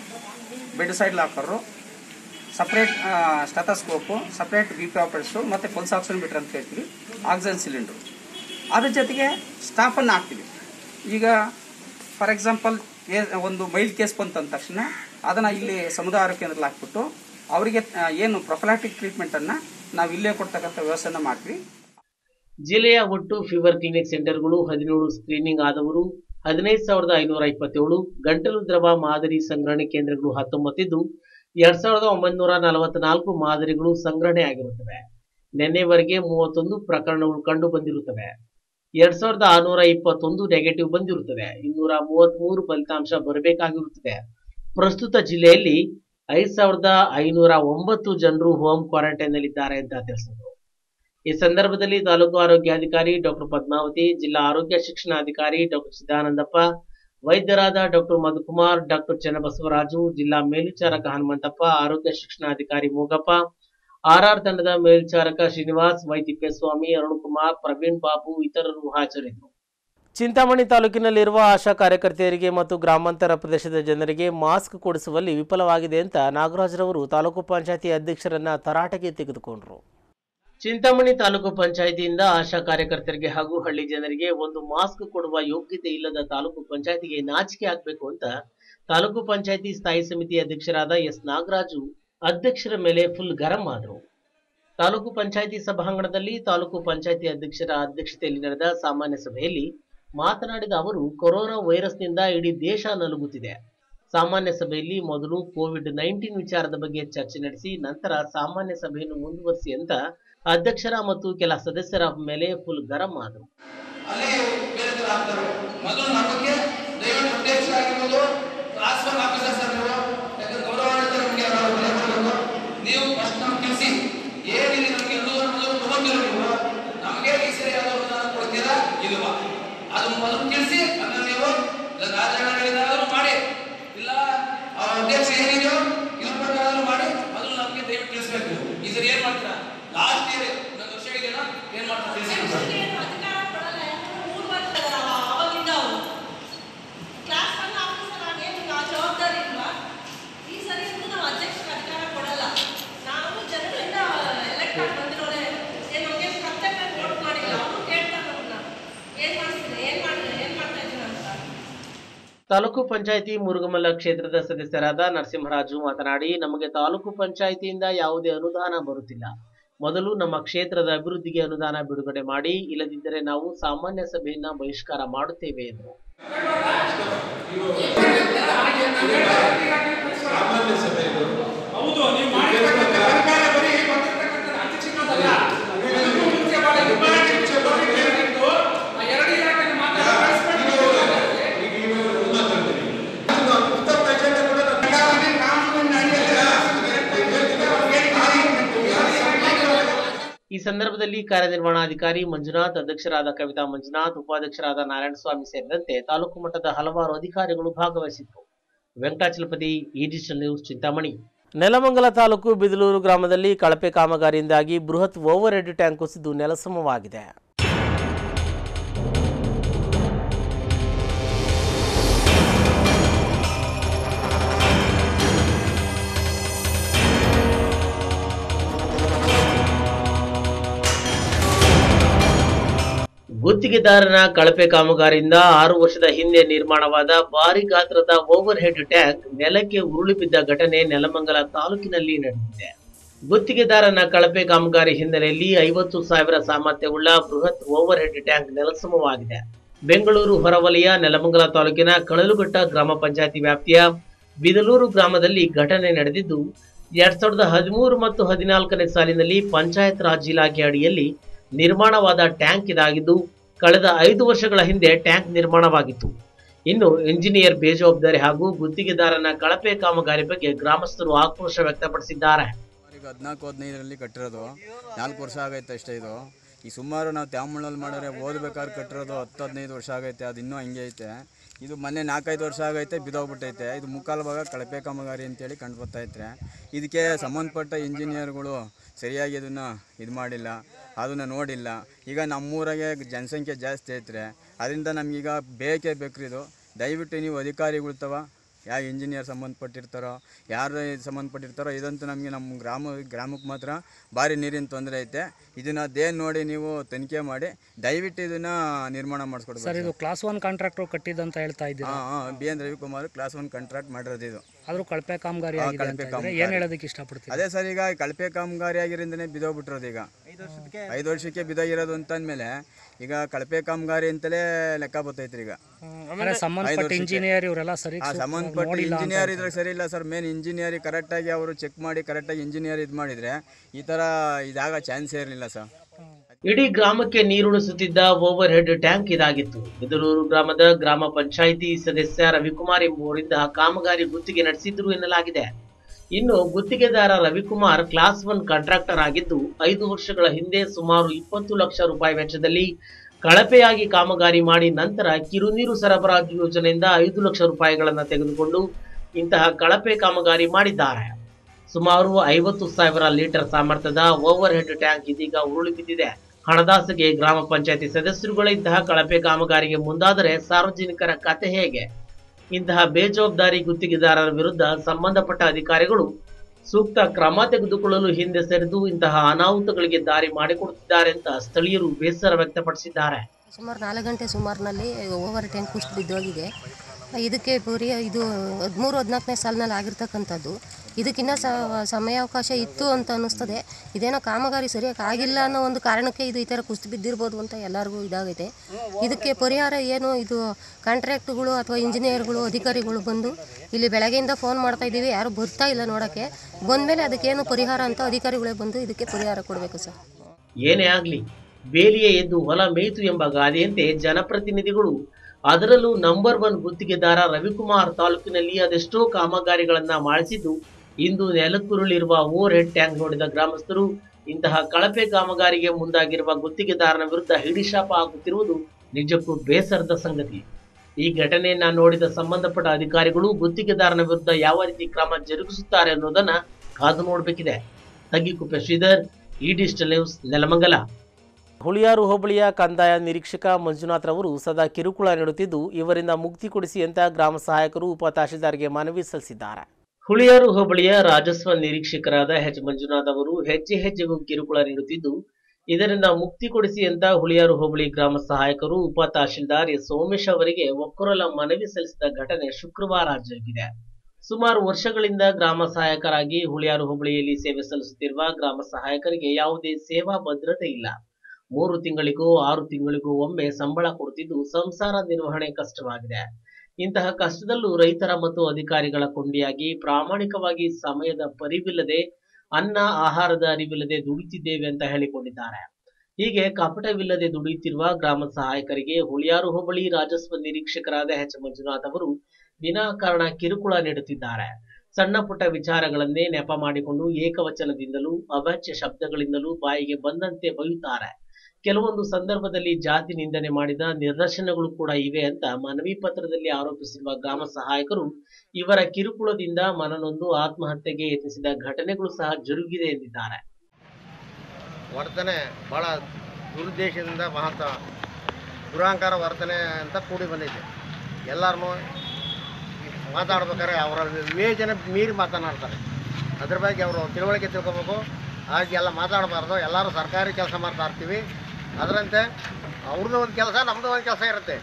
bed side locker separate stethoscope separate B P apparatus ಮತ್ತು ಪಲ್ಸ್ ಆಕ್ಸಿಜನ್ ಮೀಟರ್ ಅಂತ ಹೇಳ್ತೀವಿ ಆಕ್ಸಿಜನ್ ಸಿಲಿಂಡ್ರು ಅದ್ರ ಜೊತೆಗೆ ಸ್ಟಾಫನ್ನು ಹಾಕ್ತೀವಿ ಈಗ ಫಾರ್ ಎಕ್ಸಾಂಪಲ್ ಒಂದು ಮೈಲ್ಡ್ ಕೇಸ್ ಬಂತು ಅಂದ ತಕ್ಷಣ ಅದನ್ನು ಇಲ್ಲಿ ಸಮುದಾಯ ಆರೋಗ್ಯ ಕೇಂದ್ರದಲ್ಲಿ ಹಾಕ್ಬಿಟ್ಟು ಅವರಿಗೆ ಆ, ಏನು ಪ್ರೊಫಲಾಟಿಕ್ ಟ್ರೀಟ್ಮೆಂಟನ್ನು ನಾವು ಇಲ್ಲೇ ಕೊಡ್ತಕ್ಕಂಥ ವ್ಯವಸ್ಥೆನ ಮಾಡ್ತೀವಿ ಜಿಲ್ಲೆಯ ಒಟ್ಟು ಫೀವರ್ ಕ್ಲಿನಿಕ್ ಸೆಂಟರ್ಗಳು ಹದಿನೇಳು ಸ್ಕ್ರೀನಿಂಗ್ ಆದವರು ಹದಿನೈದು ಸಾವಿರದ ಐನೂರ ಇಪ್ಪತ್ತೇಳು ಗಂಟಲು ದ್ರವ ಮಾದರಿ ಸಂಗ್ರಹಣೆ ಕೇಂದ್ರಗಳು ಹತ್ತೊಂಬತ್ತಿದ್ದು ಎರಡ್ ಸಾವಿರದ ಒಂಬೈನೂರ ನಲವತ್ನಾಲ್ಕು ಮಾದರಿಗಳು ಸಂಗ್ರಹಣೆ ಆಗಿರುತ್ತವೆ ನಿನ್ನೆವರೆಗೆ ಮೂವತ್ತೊಂದು ಪ್ರಕರಣಗಳು ಕಂಡು ಬಂದಿರುತ್ತವೆ ಎರಡ್ ಸಾವಿರದ ಆರುನೂರ ಇಪ್ಪತ್ತೊಂದು ನೆಗೆಟಿವ್ ಬಂದಿರುತ್ತದೆ ಇನ್ನೂರ ಮೂವತ್ಮೂರು ಫಲಿತಾಂಶ ಬರಬೇಕಾಗಿರುತ್ತದೆ ಪ್ರಸ್ತುತ ಜಿಲ್ಲೆಯಲ್ಲಿ ಐದ್ ಸಾವಿರದ ಐನೂರ ಒಂಬತ್ತು ಜನರು ಹೋಮ್ ಕ್ವಾರಂಟೈನ್ ನಲ್ಲಿದ್ದಾರೆ ಅಂತ ತಿಳಿಸಿದರು ಈ ಸಂದರ್ಭದಲ್ಲಿ ತಾಲೂಕು ಆರೋಗ್ಯಾಧಿಕಾರಿ ಡಾಕ್ಟರ್ ಪದ್ಮಾವತಿ ಜಿಲ್ಲಾ ಆರೋಗ್ಯ ಶಿಕ್ಷಣಾಧಿಕಾರಿ ಡಾಕ್ಟರ್ ಚಿದಾನಂದಪ್ಪ ವೈದ್ಯರಾದ ಡಾಕ್ಟರ್ ಮಧುಕುಮಾರ್ ಡಾಕ್ಟರ್ ಚನ್ನಬಸವರಾಜು ಜಿಲ್ಲಾ ಮೇಲ್ವಿಚಾರಕ ಹನುಮಂತಪ್ಪ ಆರೋಗ್ಯ ಶಿಕ್ಷಣಾಧಿಕಾರಿ ಮೂಗಪ್ಪ ಆರ್ಆರ್ ತಂಡದ ಮೇಲ್ವಿಚಾರಕ ಶ್ರೀನಿವಾಸ್ ವೈತಿಪ್ಪಸ್ವಾಮಿ ಅರುಣ್ ಪ್ರವೀಣ್ ಬಾಬು ಇತರರು ಹಾಜರಿದ್ದರು ಚಿಂತಾಮಣಿ ತಾಲೂಕಿನಲ್ಲಿರುವ ಆಶಾ ಕಾರ್ಯಕರ್ತೆಯರಿಗೆ ಮತ್ತು ಗ್ರಾಮಾಂತರ ಪ್ರದೇಶದ ಜನರಿಗೆ ಮಾಸ್ಕ್ ಕೊಡಿಸುವಲ್ಲಿ ವಿಫಲವಾಗಿದೆ ಅಂತ ನಾಗರಾಜ್ರವರು ತಾಲೂಕು ಪಂಚಾಯತಿ ಅಧ್ಯಕ್ಷರನ್ನ ತರಾಟೆಗೆ ತೆಗೆದುಕೊಂಡರು ಚಿಂತಾಮಣಿ ತಾಲೂಕು ಪಂಚಾಯಿತಿಯಿಂದ ಆಶಾ ಕಾರ್ಯಕರ್ತರಿಗೆ ಹಾಗೂ ಹಳ್ಳಿ ಜನರಿಗೆ ಒಂದು ಮಾಸ್ಕ್ ಕೊಡುವ ಯೋಗ್ಯತೆ ಇಲ್ಲದ ತಾಲೂಕು ಪಂಚಾಯಿತಿಗೆ ನಾಚಿಕೆ ಆಗ್ಬೇಕು ಅಂತ ತಾಲೂಕು ಪಂಚಾಯಿತಿ ಸ್ಥಾಯಿ ಸಮಿತಿ ಅಧ್ಯಕ್ಷರಾದ ಎಸ್ ನಾಗರಾಜು ಅಧ್ಯಕ್ಷರ ಮೇಲೆ ಫುಲ್ ಗರಂ ಆದರು ತಾಲೂಕು ಪಂಚಾಯಿತಿ ಸಭಾಂಗಣದಲ್ಲಿ ತಾಲೂಕು ಪಂಚಾಯಿತಿ ಅಧ್ಯಕ್ಷರ ಅಧ್ಯಕ್ಷತೆಯಲ್ಲಿ ನಡೆದ ಸಾಮಾನ್ಯ ಸಭೆಯಲ್ಲಿ ಮಾತನಾಡಿದ ಅವರು ಕೊರೋನಾ ವೈರಸ್ನಿಂದ ಇಡೀ ದೇಶ ನಲುಗುತ್ತಿದೆ ಸಾಮಾನ್ಯ ಸಭೆಯಲ್ಲಿ ಮೊದಲು ಕೋವಿಡ್ ನೈನ್ಟೀನ್ ವಿಚಾರದ ಬಗ್ಗೆ ಚರ್ಚೆ ನಡೆಸಿ ನಂತರ ಸಾಮಾನ್ಯ ಸಭೆಯನ್ನು ಮುಂದುವರಿಸಿ ಅಂತ ಅಧ್ಯಕ್ಷರ ಮತ್ತು ಕೆಲ ಸದಸ್ಯರ ಮೇಲೆ ಫುಲ್ ಗರಂ ಆದರು ಅಲ್ಲಿ ಬೇರೆ ತರ ಆಗ್ತಾರೆ ಮೊದಲು ನಮಗೆ ದಯವಿಟ್ಟು ಅಧ್ಯಕ್ಷರಾಗಿರ್ಬೋದು ಕ್ಲಾಸ್ ಒನ್ ಆಫೀಸರ್ ಸರ್ ನೀವು ಯಾಕಂದ್ರೆ ಗೌರವಾನ್ವಿತ ನಮಗೆ ನಾವು ಬೆಲೆ ಕೊಡಬೇಕು ನೀವು ಫಸ್ಟ್ ನಮ್ಗೆ ತಿಳಿಸಿ ಏನಿದೆ ನಮಗೆ ಎಲ್ಲರೂ ಮೊದಲು ತಗೊಂಡಿರೋ ನೀವು ನಮಗೆ ಈ ಸರಿ ಯಾವ್ದೋ ಅನುದಾನ ಕೊಡ್ತೀರಾ ಇಲ್ವಾ ಅದು ಮೊದಲು ತಿಳಿಸಿ ಆಮೇಲೆ ನೀವು ರಾಜಕಾರಣಿಗಳಾದ್ರೂ ಮಾಡಿ ಇಲ್ಲ ಆ ಅಧ್ಯಕ್ಷ ಏನಿದೆಯೋ ಇದ್ರ ಪ್ರಕಾರ ಮಾಡಿ ಮೊದಲು ನಮಗೆ ದಯವಿಟ್ಟು ತಿಳಿಸ್ಬೇಕು ಈ ಸರಿ ಏನ್ ಮಾಡ್ತೀರಾ ಲಾಸ್ಟ್ ಇಯರ್ ಒಂದು ವರ್ಷ ಇದೆಯಾ ಏನ್ ಮಾಡ್ತೀರಾ ತಿಳಿಸಿ ತಾಲೂಕು ಪಂಚಾಯಿತಿ ಮುರುಗಮಲ್ಲ ಕ್ಷೇತ್ರದ ಸದಸ್ಯರಾದ ನರಸಿಂಹರಾಜು ಮಾತನಾಡಿ ನಮಗೆ ತಾಲೂಕು ಪಂಚಾಯಿತಿಯಿಂದ ಯಾವುದೇ ಅನುದಾನ ಬರುತ್ತಿಲ್ಲ ಮೊದಲು ನಮ್ಮ ಕ್ಷೇತ್ರದ ಅಭಿವೃದ್ಧಿಗೆ ಅನುದಾನ ಬಿಡುಗಡೆ ಮಾಡಿ ಇಲ್ಲದಿದ್ದರೆ ನಾವು ಸಾಮಾನ್ಯ ಸಭೆಯನ್ನ ಬಹಿಷ್ಕಾರ ಮಾಡುತ್ತೇವೆ ಎಂದರು ಈ ಸಂದರ್ಭದಲ್ಲಿ ಕಾರ್ಯನಿರ್ವಹಣಾಧಿಕಾರಿ ಮಂಜುನಾಥ್ ಅಧ್ಯಕ್ಷರಾದ ಕವಿತಾ ಮಂಜುನಾಥ್ ಉಪಾಧ್ಯಕ್ಷರಾದ ನಾರಾಯಣಸ್ವಾಮಿ ಸೇರಿದಂತೆ ತಾಲೂಕು ಮಟ್ಟದ ಹಲವಾರು ಅಧಿಕಾರಿಗಳು ಭಾಗವಹಿಸಿದ್ದರು ವೆಂಕಟಾಚಲಪತಿ ಈ ಡಿಜಿಟಲ್ ನ್ಯೂಸ್ ಚಿಂತಾಮಣಿ ನೆಲಮಂಗಲ ತಾಲೂಕು ಬಿದಲೂರು ಗ್ರಾಮದಲ್ಲಿ ಕಳಪೆ ಕಾಮಗಾರಿಯಿಂದಾಗಿ ಬೃಹತ್ ಓವರ್ ಹೆಡ್ ಟ್ಯಾಂಕ್ ಕುಸಿದು ನೆಲಸಮವಾಗಿದೆ ಗುತ್ತಿಗೆದಾರನ ಕಳಪೆ ಕಾಮಗಾರಿಯಿಂದ ಆರು ವರ್ಷದ ಹಿಂದೆ ನಿರ್ಮಾಣವಾದ ಭಾರಿ ಗಾತ್ರದ ಓವರ್ ಹೆಡ್ ಟ್ಯಾಂಕ್ ನೆಲಕ್ಕೆ ಉರುಳಿ ಬಿದ್ದ ಘಟನೆ ನೆಲಮಂಗಲ ತಾಲೂಕಿನಲ್ಲಿ ನಡೆದಿದೆ ಗುತ್ತಿಗೆದಾರನ ಕಳಪೆ ಕಾಮಗಾರಿ ಹಿನ್ನೆಲೆಯಲ್ಲಿ ಐವತ್ತು ಸಾವಿರ ಸಾಮರ್ಥ್ಯವುಳ್ಳ ಬೃಹತ್ ಓವರ್ ಹೆಡ್ ಟ್ಯಾಂಕ್ ನೆಲಸಮವಾಗಿದೆ ಬೆಂಗಳೂರು ಹೊರವಲಯ ನೆಲಮಂಗಲ ತಾಲೂಕಿನ ಕಳಲುಘಟ್ಟ ಗ್ರಾಮ ಪಂಚಾಯತಿ ವ್ಯಾಪ್ತಿಯ ಬಿದಲೂರು ಗ್ರಾಮದಲ್ಲಿ ಘಟನೆ ನಡೆದಿದ್ದು ಎರಡ್ ಸಾವಿರದ ಹದಿಮೂರು ಮತ್ತು ಹದಿನಾಲ್ಕನೇ ಸಾಲಿನಲ್ಲಿ ಪಂಚಾಯತ್ ರಾಜ್ ಇಲಾಖೆ ಅಡಿಯಲ್ಲಿ ನಿರ್ಮಾಣವಾದ ಟ್ಯಾಂಕ್ ಇದಾಗಿದ್ದು ಕಳೆದ ಐದು ವರ್ಷಗಳ ಹಿಂದೆ ಟ್ಯಾಂಕ್ ನಿರ್ಮಾಣವಾಗಿತ್ತು ಇನ್ನು ಇಂಜಿನಿಯರ್ ಬೇಜವಾಬ್ದಾರಿ ಹಾಗೂ ಗುತ್ತಿಗೆದಾರನ ಕಳಪೆ ಕಾಮಗಾರಿ ಬಗ್ಗೆ ಗ್ರಾಮಸ್ಥರು ಆಕ್ರೋಶ ವ್ಯಕ್ತಪಡಿಸಿದ್ದಾರೆ ಈಗ ಹದಿನಾಲ್ಕು ಹದಿನೈದರಲ್ಲಿ ಕಟ್ಟಿರೋದು ನಾಲ್ಕು ವರ್ಷ ಆಗೈತೆ ಅಷ್ಟೇ ಇದು ಈ ಸುಮಾರು ನಾವು ತ್ಯಾಮಣ್ಣಲ್ಲಿ ಮಾಡಿದ್ರೆ ಓದ್ಬೇಕಾದ್ರೆ ಕಟ್ಟಿರೋದು ಹತ್ತು ಹದಿನೈದು ವರ್ಷ ಆಗೈತೆ ಅದು ಇನ್ನೂ ಹಂಗೆ ಐತೆ ಇದು ಮೊನ್ನೆ ನಾಲ್ಕೈದು ವರ್ಷ ಆಗೈತೆ ಬಿದ್ದೋಗ್ಬಿಟ್ಟೈತೆ ಇದು ಮುಕ್ಕಾಲು ಭಾಗ ಕಳಪೆ ಕಾಮಗಾರಿ ಅಂತೇಳಿ ಕಂಡು ಬರ್ತಾಯಿದ್ರೆ ಇದಕ್ಕೆ ಸಂಬಂಧಪಟ್ಟ ಇಂಜಿನಿಯರ್ಗಳು ಸರಿಯಾಗಿ ಇದನ್ನು ಇದು ಮಾಡಿಲ್ಲ ಅದನ್ನು ನೋಡಿಲ್ಲ ಈಗ ನಮ್ಮೂರಾಗೆ ಜನಸಂಖ್ಯೆ ಜಾಸ್ತಿ ಐತ್ರೆ ಅದರಿಂದ ನಮಗೀಗ ಬೇಕೇ ಬೇಕ್ರಿ ಇದು ದಯವಿಟ್ಟು ನೀವು ಅಧಿಕಾರಿಗಳು ತವ ಯಾವ ಇಂಜಿನಿಯರ್ ಸಂಬಂಧಪಟ್ಟಿರ್ತಾರೋ ಯಾರು ಸಂಬಂಧಪಟ್ಟಿರ್ತಾರೋ ಇದಂತೂ ನಮಗೆ ನಮ್ಮ ಗ್ರಾಮ ಗ್ರಾಮಕ್ಕೆ ಮಾತ್ರ ಭಾರಿ ನೀರಿನ ತೊಂದರೆ ಐತೆ ಇದನ್ನು ಅದೇನು ನೋಡಿ ನೀವು ತನಿಖೆ ಮಾಡಿ ದಯವಿಟ್ಟು ಇದನ್ನು ನಿರ್ಮಾಣ ಸರ್ ಮಾಡಿಸ್ಕೊಡ್ಬೇಕು ಇದು ಕ್ಲಾಸ್ ಒನ್ ಕಾಂಟ್ರಾಕ್ಟರ್ ಕಟ್ಟಿದಂತ ಹೇಳ್ತಾ ಇದ್ದೀರಾ ಹಾಂ ಹಾಂ B N Ravikumar class one contract ಮಾಡಿರೋದು ಇದು ಆದ್ರೂ ಕಳಪೆ ಕಾಮಗಾರಿ ಹಾ, ಆಗಿದೆ ಅಂತ ಕಳಪೆ ಇದ್ರೆ ಕಾಮಗಾರಿ. ಏನ್ ಹೇಳೋದಕ್ಕೆ ಇಷ್ಟಪಡ್ತೀವಿ ಅದೇ ಸರ್ ಈಗ ಕಳಪೆ ಕಾಮಗಾರಿ ಆಗಿರಿಂದನೇ ಬಿದ್ದೋಗ್ಬಿಟ್ಟಿರೋದು ಈಗ ಐದು ವರ್ಷಕ್ಕೆ ಬಿದ್ದೋಗಿರೋದು ಅಂತಂದಮೇಲೆ ಈಗ ಕಳಪೆ ಕಾಮಗಾರಿ ಅಂತಲೇ ಲೆಕ್ಕ ಬರ್ತೈತ್ರಿ ಈಗ ಅಂದ್ರೆ ಸಂಬಂಧಪಟ್ಟ ವರ್ಷಕ್ಕೆ. ಇಂಜಿನಿಯರ್ ಇವರೆಲ್ಲ ಸರಿ ಆ ಸಂಬಂಧಪಟ್ಟ ನೋಡಿಲ್ಲ ಅಂತ ಇಂಜಿನಿಯರ್ ಇದ್ರೆ ಸರಿ ಇಲ್ಲ ಸರ್ ಮೇನ್ ಇಂಜಿನಿಯರ್ ಕರೆಕ್ಟಾಗಿ ಅವರು ಚೆಕ್ ಮಾಡಿ ಕರೆಕ್ಟಾಗಿ ಇಂಜಿನಿಯರ್ ಇದು ಮಾಡಿದರೆ ಈ ಥರ ಇದಾಗ ಚಾನ್ಸೇ ಇರಲಿಲ್ಲ ಸರ್ ಇಡೀ ಗ್ರಾಮಕ್ಕೆ ನೀರುಣಿಸುತ್ತಿದ್ದ ಓವರ್ ಹೆಡ್ ಟ್ಯಾಂಕ್ ಇದಾಗಿತ್ತು ಬಿದರೂರು ಗ್ರಾಮದ ಗ್ರಾಮ ಪಂಚಾಯಿತಿ ಸದಸ್ಯ ರವಿಕುಮಾರ್ ಎಂಬುವರಿಂದ ಕಾಮಗಾರಿ ಗುತ್ತಿಗೆ ನಡೆಸಿದ್ರು ಎನ್ನಲಾಗಿದೆ ಇನ್ನು ಗುತ್ತಿಗೆದಾರ ರವಿಕುಮಾರ್ ಕ್ಲಾಸ್ ಒನ್ ಕಾಂಟ್ರಾಕ್ಟರ್ ಆಗಿದ್ದು ಐದು ವರ್ಷಗಳ ಹಿಂದೆ ಸುಮಾರು ಇಪ್ಪತ್ತು ಲಕ್ಷ ರೂಪಾಯಿ ವೆಚ್ಚದಲ್ಲಿ ಕಳಪೆಯಾಗಿ ಕಾಮಗಾರಿ ಮಾಡಿ ನಂತರ ಕಿರುನೀರು ಸರಬರಾಜು ಯೋಜನೆಯಿಂದ ಐದು ಲಕ್ಷ ರೂಪಾಯಿಗಳನ್ನು ತೆಗೆದುಕೊಂಡು ಇಂತಹ ಕಳಪೆ ಕಾಮಗಾರಿ ಮಾಡಿದ್ದಾರೆ ಸುಮಾರು ಐವತ್ತು ಸಾವಿರ ಲೀಟರ್ ಸಾಮರ್ಥ್ಯದ ಓವರ್ ಹೆಡ್ ಟ್ಯಾಂಕ್ ಇದೀಗ ಉರುಳಿ ಬಿದ್ದಿದೆ ಹಣದಾಸೆಗೆ ಗ್ರಾಮ ಪಂಚಾಯತಿ ಸದಸ್ಯರುಗಳೇ ಇಂತಹ ಕಳಪೆ ಕಾಮಗಾರಿಗೆ ಮುಂದಾದರೆ ಸಾರ್ವಜನಿಕರ ಕತೆ ಹೇಗೆ ಇಂತಹ ಬೇಜವಾಬ್ದಾರಿ ಗುತ್ತಿಗೆದಾರರ ವಿರುದ್ಧ ಸಂಬಂಧಪಟ್ಟ ಅಧಿಕಾರಿಗಳು ಸೂಕ್ತ ಕ್ರಮ ತೆಗೆದುಕೊಳ್ಳಲು ಹಿಂದೆ ಸರಿದು ಇಂತಹ ಅನಾಹುತಗಳಿಗೆ ದಾರಿ ಮಾಡಿಕೊಡುತ್ತಿದ್ದಾರೆ ಅಂತ ಸ್ಥಳೀಯರು ಬೇಸರ ವ್ಯಕ್ತಪಡಿಸಿದ್ದಾರೆ ಸುಮಾರು ನಾಲ್ಕು ಗಂಟೆ ಸುಮಾರಿನಲ್ಲಿ ಓವರ್ ಟ್ಯಾಂಕ್ ಕುಸಿದು ಬಿದ್ದೋಗಿದೆ ಇದಕ್ಕೆ ಬರೀ ಇದು ಹದಿಮೂರು ಹದಿನಾಲ್ಕನೇ ಸಾಲಿನಲ್ಲಿ ಆಗಿರ್ತಕ್ಕಂಥದ್ದು ಇದಕ್ಕಿನ್ನ ಸ- ಸಮಯಾವಕಾಶ ಇತ್ತು ಅಂತ ಅನ್ನಿಸ್ತದೆ ಇದೇನೋ ಕಾಮಗಾರಿ ಸರಿಯಾಗಿ ಆಗಿಲ್ಲ ಅನ್ನೋ ಒಂದು ಕಾರಣಕ್ಕೆ ಇದು ಈ ಥರ ಕುಸಿದು ಬಿದ್ದಿರ್ಬೋದು ಅಂತ ಎಲ್ಲರಿಗೂ ಇದಾಗೈತೆ ಇದಕ್ಕೆ ಪರಿಹಾರ ಏನು ಇದು ಕಾಂಟ್ರಾಕ್ಟ್ಗಳು ಅಥವಾ ಇಂಜಿನಿಯರ್ಗಳು ಅಧಿಕಾರಿಗಳು ಬಂದು ಇಲ್ಲಿ ಬೆಳಗ್ಗೆಯಿಂದ ಫೋನ್ ಮಾಡ್ತಾ ಇದ್ದೀವಿ ಯಾರು ಬರ್ತಾ ಇಲ್ಲ ನೋಡೋಕ್ಕೆ ಬಂದಮೇಲೆ ಅದಕ್ಕೇನು ಪರಿಹಾರ ಅಂತ ಅಧಿಕಾರಿಗಳೇ ಬಂದು ಇದಕ್ಕೆ ಪರಿಹಾರ ಕೊಡಬೇಕು ಸರ್ ಏನೇ ಆಗ್ಲಿ ಬೇಲಿಯೇ ಎದ್ದು ಹೊಲ ಮೇಯ್ತು ಎಂಬ ಗಾದೆಯಂತೆ ಜನಪ್ರತಿನಿಧಿಗಳು ಅದರಲ್ಲೂ ನಂಬರ್ ಒನ್ ಗುತ್ತಿಗೆದಾರ ರವಿಕುಮಾರ್ ತಾಲೂಕಿನಲ್ಲಿ ಅದೆಷ್ಟೋ ಕಾಮಗಾರಿಗಳನ್ನ ಮಾಡಿಸಿದ್ದು ಇಂದು ನೆಲಕ್ಕುರುಳಿರುವ ಓವರ್ ಹೆಡ್ ಟ್ಯಾಂಕ್ ನೋಡಿದ ಗ್ರಾಮಸ್ಥರು ಇಂತಹ ಕಳಪೆ ಕಾಮಗಾರಿಗೆ ಮುಂದಾಗಿರುವ ಗುತ್ತಿಗೆದಾರನ ವಿರುದ್ಧ ಹಿಡಿಶಾಪ ಹಾಕುತ್ತಿರುವುದು ನಿಜಕ್ಕೂ ಬೇಸರದ ಸಂಗತಿ ಈ ಘಟನೆಯನ್ನ ನೋಡಿದ ಸಂಬಂಧಪಟ್ಟ ಅಧಿಕಾರಿಗಳು ಗುತ್ತಿಗೆದಾರನ ವಿರುದ್ಧ ಯಾವ ರೀತಿ ಕ್ರಮ ಜರುಗಿಸುತ್ತಾರೆ ಅನ್ನೋದನ್ನ ಕಾದು ನೋಡಬೇಕಿದೆ ತಗ್ಗಿಕುಪ್ಪೆ ಶ್ರೀಧರ್ ಈ ಡಿಜಿಟಲ್ ನ್ಯೂಸ್ ನೆಲಮಂಗಲ ಹುಳಿಯಾರು ಹೋಬಳಿಯ ಕಂದಾಯ ನಿರೀಕ್ಷಕ ಮಂಜುನಾಥ್ ರವರು ಸದಾ ಕಿರುಕುಳ ನೀಡುತ್ತಿದ್ದು ಇವರಿಂದ ಮುಕ್ತಿ ಕೊಡಿಸಿ ಅಂತ ಗ್ರಾಮ ಸಹಾಯಕರು ಉಪ ತಹಶೀಲ್ದಾರ್ಗೆ ಮನವಿ ಸಲ್ಲಿಸಿದ್ದಾರೆ ಹುಳಿಯಾರು ಹೋಬಳಿಯ ರಾಜಸ್ವ ನಿರೀಕ್ಷಕರಾದ ಎಚ್ ಮಂಜುನಾಥ್ ಅವರು ಹೆಜ್ಜೆ ಹೆಜ್ಜೆಗೂ ಕಿರುಕುಳ ನೀಡುತ್ತಿದ್ದು ಇದರಿಂದ ಮುಕ್ತಿ ಕೊಡಿಸಿ ಅಂತ ಹುಳಿಯಾರು ಹೋಬಳಿ ಗ್ರಾಮ ಸಹಾಯಕರು ಉಪ ತಹಶೀಲ್ದಾರ್ ಎಸ್ ಸೋಮೇಶ್ ಅವರಿಗೆ ಒಕ್ಕರಲ ಮನವಿ ಸಲ್ಲಿಸಿದ ಘಟನೆ ಶುಕ್ರವಾರ ಜರುಗಿದೆ ಸುಮಾರು ವರ್ಷಗಳಿಂದ ಗ್ರಾಮ ಸಹಾಯಕರಾಗಿ ಹುಳಿಯಾರು ಹೋಬಳಿಯಲ್ಲಿ ಸೇವೆ ಸಲ್ಲಿಸುತ್ತಿರುವ ಗ್ರಾಮ ಸಹಾಯಕರಿಗೆ ಯಾವುದೇ ಸೇವಾ ಭದ್ರತೆ ಇಲ್ಲ ಮೂರು ತಿಂಗಳಿಗೂ ಆರು ತಿಂಗಳಿಗೂ ಒಮ್ಮೆ ಸಂಬಳ ಕೊಡುತ್ತಿದ್ದು ಸಂಸಾರ ನಿರ್ವಹಣೆ ಕಷ್ಟವಾಗಿದೆ ಇಂತಹ ಕಷ್ಟದಲ್ಲೂ ರೈತರ ಮತ್ತು ಅಧಿಕಾರಿಗಳ ಕೊಂಡಿಯಾಗಿ ಪ್ರಾಮಾಣಿಕವಾಗಿ ಸಮಯದ ಪರಿವಿಲ್ಲದೆ ಅನ್ನ ಆಹಾರದ ಅರಿವಿಲ್ಲದೆ ದುಡಿತಿದ್ದೇವೆ ಅಂತ ಹೇಳಿಕೊಂಡಿದ್ದಾರೆ ಹೀಗೆ ಕಪಟವಿಲ್ಲದೆ ದುಡಿಯುತ್ತಿರುವ ಗ್ರಾಮ ಸಹಾಯಕರಿಗೆ ಹುಳಿಯಾರು ಹೋಬಳಿ ರಾಜಸ್ವ ನಿರೀಕ್ಷಕರಾದ ಎಚ್ ಮಂಜುನಾಥ್ ಅವರು ವಿನಾಕಾರಣ ಕಿರುಕುಳ ನೀಡುತ್ತಿದ್ದಾರೆ ಸಣ್ಣ ಪುಟ್ಟ ವಿಚಾರಗಳನ್ನೇ ನೆಪ ಮಾಡಿಕೊಂಡು ಏಕವಚನದಿಂದಲೂ ಅವಾಚ್ಯ ಶಬ್ದಗಳಿಂದಲೂ ಬಾಯಿಗೆ ಬಂದಂತೆ ಬೈಯುತ್ತಾರೆ ಕೆಲವೊಂದು ಸಂದರ್ಭದಲ್ಲಿ ಜಾತಿ ನಿಂದನೆ ಮಾಡಿದ ನಿದರ್ಶನಗಳು ಕೂಡ ಇವೆ ಅಂತ ಮನವಿ ಪತ್ರದಲ್ಲಿ ಆರೋಪಿಸಿರುವ ಗ್ರಾಮ ಸಹಾಯಕರು ಇವರ ಕಿರುಕುಳದಿಂದ ಮನನೊಂದು ಆತ್ಮಹತ್ಯೆಗೆ ಯತ್ನಿಸಿದ ಘಟನೆಗಳು ಸಹ ಜರುಗಿದೆ ಎಂದಿದ್ದಾರೆ ವರ್ತನೆ ಭಾಳ ದುರುದ್ದೇಶದಿಂದ ಮಹಂತ ದುರಹಂಕಾರ ವರ್ತನೆ ಅಂತ ಕೂಡಿ ಬಂದಿದೆ ಎಲ್ಲರನ್ನೂ ಮಾತಾಡ್ಬೇಕಾದ್ರೆ ಅವರ ವಿವೇಚನೆ ಮೀರಿ ಮಾತನಾಡ್ತಾರೆ ಅದ್ರ ಬಗ್ಗೆ ಅವರು ತಿಳುವಳಿಕೆ ತಿಳ್ಕೊಬೇಕು ಹಾಗೆ ಎಲ್ಲ ಮಾತಾಡಬಾರ್ದು ಎಲ್ಲರೂ ಸರ್ಕಾರಿ ಕೆಲಸ ಮಾಡ್ತಾ ಇರ್ತೀವಿ ಅದರಂತೆ ಅವ್ರದ್ದು ಒಂದು ಕೆಲಸ ನಮ್ಮದು ಒಂದು ಕೆಲಸ ಇರುತ್ತೆ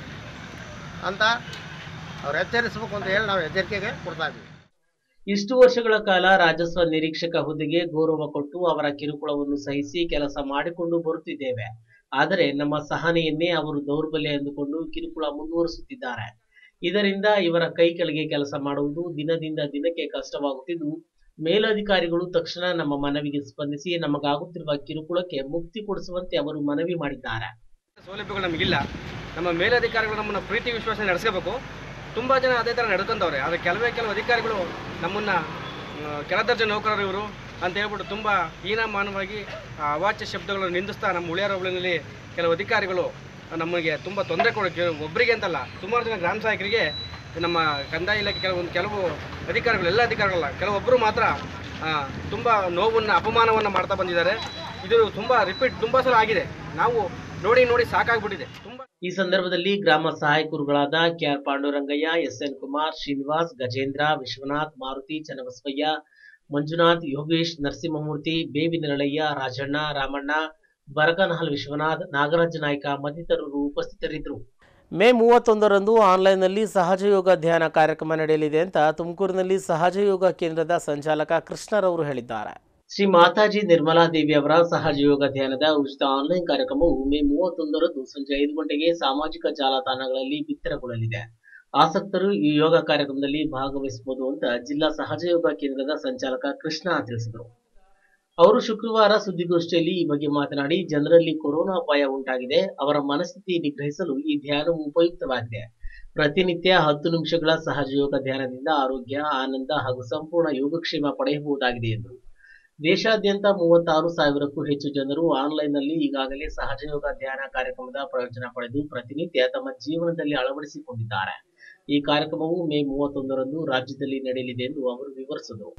ಅಂತ ಅವ್ರು ಎಚ್ಚರಿಸ್ಬೇಕು ಅಂತ ಹೇಳಿ ನಾವು ಎಚ್ಚರಿಕೆಗೆ ಕೊಡ್ತಾ ಇದ್ದೀವಿ ಇಷ್ಟು ವರ್ಷಗಳ ಕಾಲ ರಾಜಸ್ವ ನಿರೀಕ್ಷಕ ಹುದ್ದೆಗೆ ಗೌರವ ಕೊಟ್ಟು ಅವರ ಕಿರುಕುಳವನ್ನು ಸಹಿಸಿ ಕೆಲಸ ಮಾಡಿಕೊಂಡು ಬರುತ್ತಿದ್ದೇವೆ ಆದರೆ ನಮ್ಮ ಸಹನೆಯನ್ನೇ ಅವರು ದೌರ್ಬಲ್ಯ ಎಂದುಕೊಂಡು ಕಿರುಕುಳ ಮುಂದುವರಿಸುತ್ತಿದ್ದಾರೆ ಇದರಿಂದ ಇವರ ಕೈ ಕೆಳಗೆ ಕೆಲಸ ಮಾಡುವುದು ದಿನದಿಂದ ದಿನಕ್ಕೆ ಕಷ್ಟವಾಗುತ್ತಿದ್ದು ಮೇಲಧಿಕಾರಿಗಳು ತಕ್ಷಣ ನಮ್ಮ ಮನವಿಗೆ ಸ್ಪಂದಿಸಿ ನಮಗಾಗುತ್ತಿರುವ ಕಿರುಕುಳಕ್ಕೆ ಮುಕ್ತಿ ಕೊಡಿಸುವಂತೆ ಅವರು ಮನವಿ ಮಾಡಿದ್ದಾರೆ ಸೌಲಭ್ಯಗಳು ನಮಗಿಲ್ಲ ನಮ್ಮ ಮೇಲಧಿಕಾರಿಗಳು ನಮ್ಮನ್ನು ಪ್ರೀತಿ ವಿಶ್ವಾಸ ನಡೆಸಬೇಕು ತುಂಬ ಜನ ಅದೇ ಥರ ನಡ್ಕೊಂತವ್ರೆ ಆದರೆ ಕೆಲವೇ ಕೆಲವು ಅಧಿಕಾರಿಗಳು ನಮ್ಮನ್ನು ಕೆಳದರ್ಜೆ ನೌಕರರು ಇವರು ಅಂತ ಹೇಳ್ಬಿಟ್ಟು ತುಂಬ ಹೀನಮಾನವಾಗಿ ಆ, ಅವಾಚ್ಯ ಶಬ್ದಗಳನ್ನು ನಿಂದಿಸ್ತಾ ನಮ್ಮ ಉಳಿಯಾರ ಹೋಬಳಿನಲ್ಲಿ ಕೆಲವು ಅಧಿಕಾರಿಗಳು ನಮಗೆ ತುಂಬ ತೊಂದರೆ ಕೊಡೋಕ್ಕೆ ಒಬ್ಬರಿಗೆ ಅಂತಲ್ಲ ಸುಮಾರು ಜನ ಗ್ರಾಮ ಸಹಾಯಕರಿಗೆ ನಮ್ಮ ಕಂದಾಯ ಇಲಾಖೆ ಕೆಲವೊಂದು ಕೆಲವು ಅಧಿಕಾರಿಗಳು ಎಲ್ಲ ಅಧಿಕಾರಿಗಳಲ್ಲ ಕೆಲವೊಬ್ಬರು ಮಾತ್ರ ಆ, ತುಂಬ ನೋವನ್ನು ಅಪಮಾನವನ್ನು ಮಾಡ್ತಾ ಬಂದಿದ್ದಾರೆ ಇದು ತುಂಬ ರಿಪೀಟ್ ತುಂಬ ಸಲ ಆಗಿದೆ ನಾವು ನೋಡಿ ನೋಡಿ ಸಾಕಾಗ್ಬಿಟ್ಟಿದೆ ತುಂಬ ಈ ಸಂದರ್ಭದಲ್ಲಿ ಗ್ರಾಮ ಸಹಾಯಕರುಗಳಾದ K R Pandurangaiah S N Kumar Srinivas Gajendra Vishwanath Maruti Channabasavaiah Manjunath Yogesh Narasimhamurthy Bevinaralaiah Rajanna Ramanna Barakanahal Vishwanath Nagaraja Naik ಮತ್ತಿತರರು ಉಪಸ್ಥಿತರಿದ್ದರು ಮೇ ಮೂವತ್ತೊಂದರಂದು ಆನ್ಲೈನ್ನಲ್ಲಿ ಸಹಜ ಯೋಗ ಧ್ಯಾನ ಕಾರ್ಯಕ್ರಮ ನಡೆಯಲಿದೆ ಅಂತ ತುಮಕೂರಿನಲ್ಲಿ ಸಹಜ ಯೋಗ ಕೇಂದ್ರದ ಸಂಚಾಲಕ ಕೃಷ್ಣರವರು ಹೇಳಿದ್ದಾರೆ ಶ್ರೀ ಮಾತಾಜಿ ನಿರ್ಮಲಾ ದೇವಿ ಅವರ ಸಹಜ ಯೋಗ ಧ್ಯಾನದ ಉಚಿತ ಆನ್ಲೈನ್ ಕಾರ್ಯಕ್ರಮವು ಮೇ ಮೂವತ್ತೊಂದರಂದು ಸಂಜೆ ಐದು ಗಂಟೆಗೆ ಸಾಮಾಜಿಕ ಜಾಲತಾಣಗಳಲ್ಲಿ ಬಿತ್ತರಗೊಳ್ಳಲಿದೆ ಆಸಕ್ತರು ಈ ಯೋಗ ಕಾರ್ಯಕ್ರಮದಲ್ಲಿ ಭಾಗವಹಿಸಬಹುದು ಅಂತ ಜಿಲ್ಲಾ ಸಹಜ ಯೋಗ ಕೇಂದ್ರದ ಸಂಚಾಲಕ ಕೃಷ್ಣ ತಿಳಿಸಿದರು ಅವರು ಶುಕ್ರವಾರ ಸುದ್ದಿಗೋಷ್ಠಿಯಲ್ಲಿ ಈ ಬಗ್ಗೆ ಮಾತನಾಡಿ ಜನರಲ್ಲಿ ಕೊರೋನಾ ಅಪಾಯ ಉಂಟಾಗಿದೆ ಅವರ ಮನಸ್ಥಿತಿ ನಿಗ್ರಹಿಸಲು ಈ ಧ್ಯಾನವು ಉಪಯುಕ್ತವಾಗಿದೆ ಪ್ರತಿನಿತ್ಯ ಹತ್ತು ನಿಮಿಷಗಳ ಸಹಜ ಯೋಗ ಧ್ಯಾನದಿಂದ ಆರೋಗ್ಯ ಆನಂದ ಹಾಗೂ ಸಂಪೂರ್ಣ ಯೋಗಕ್ಷೇಮ ಪಡೆಯಬಹುದಾಗಿದೆ ಎಂದರು ದೇಶಾದ್ಯಂತ ಮೂವತ್ತಾರು ಸಾವಿರಕ್ಕೂ ಹೆಚ್ಚು ಜನರು ಆನ್ಲೈನ್ನಲ್ಲಿ ಈಗಾಗಲೇ ಸಹಜ ಯೋಗ ಧ್ಯಾನ ಕಾರ್ಯಕ್ರಮದ ಪ್ರಯೋಜನ ಪಡೆದು ಪ್ರತಿನಿತ್ಯ ತಮ್ಮ ಜೀವನದಲ್ಲಿ ಅಳವಡಿಸಿಕೊಂಡಿದ್ದಾರೆ ಈ ಕಾರ್ಯಕ್ರಮವು ಮೇ ಮೂವತ್ತೊಂದರಂದು ರಾಜ್ಯದಲ್ಲಿ ನಡೆಯಲಿದೆ ಎಂದು ಅವರು ವಿವರಿಸಿದರು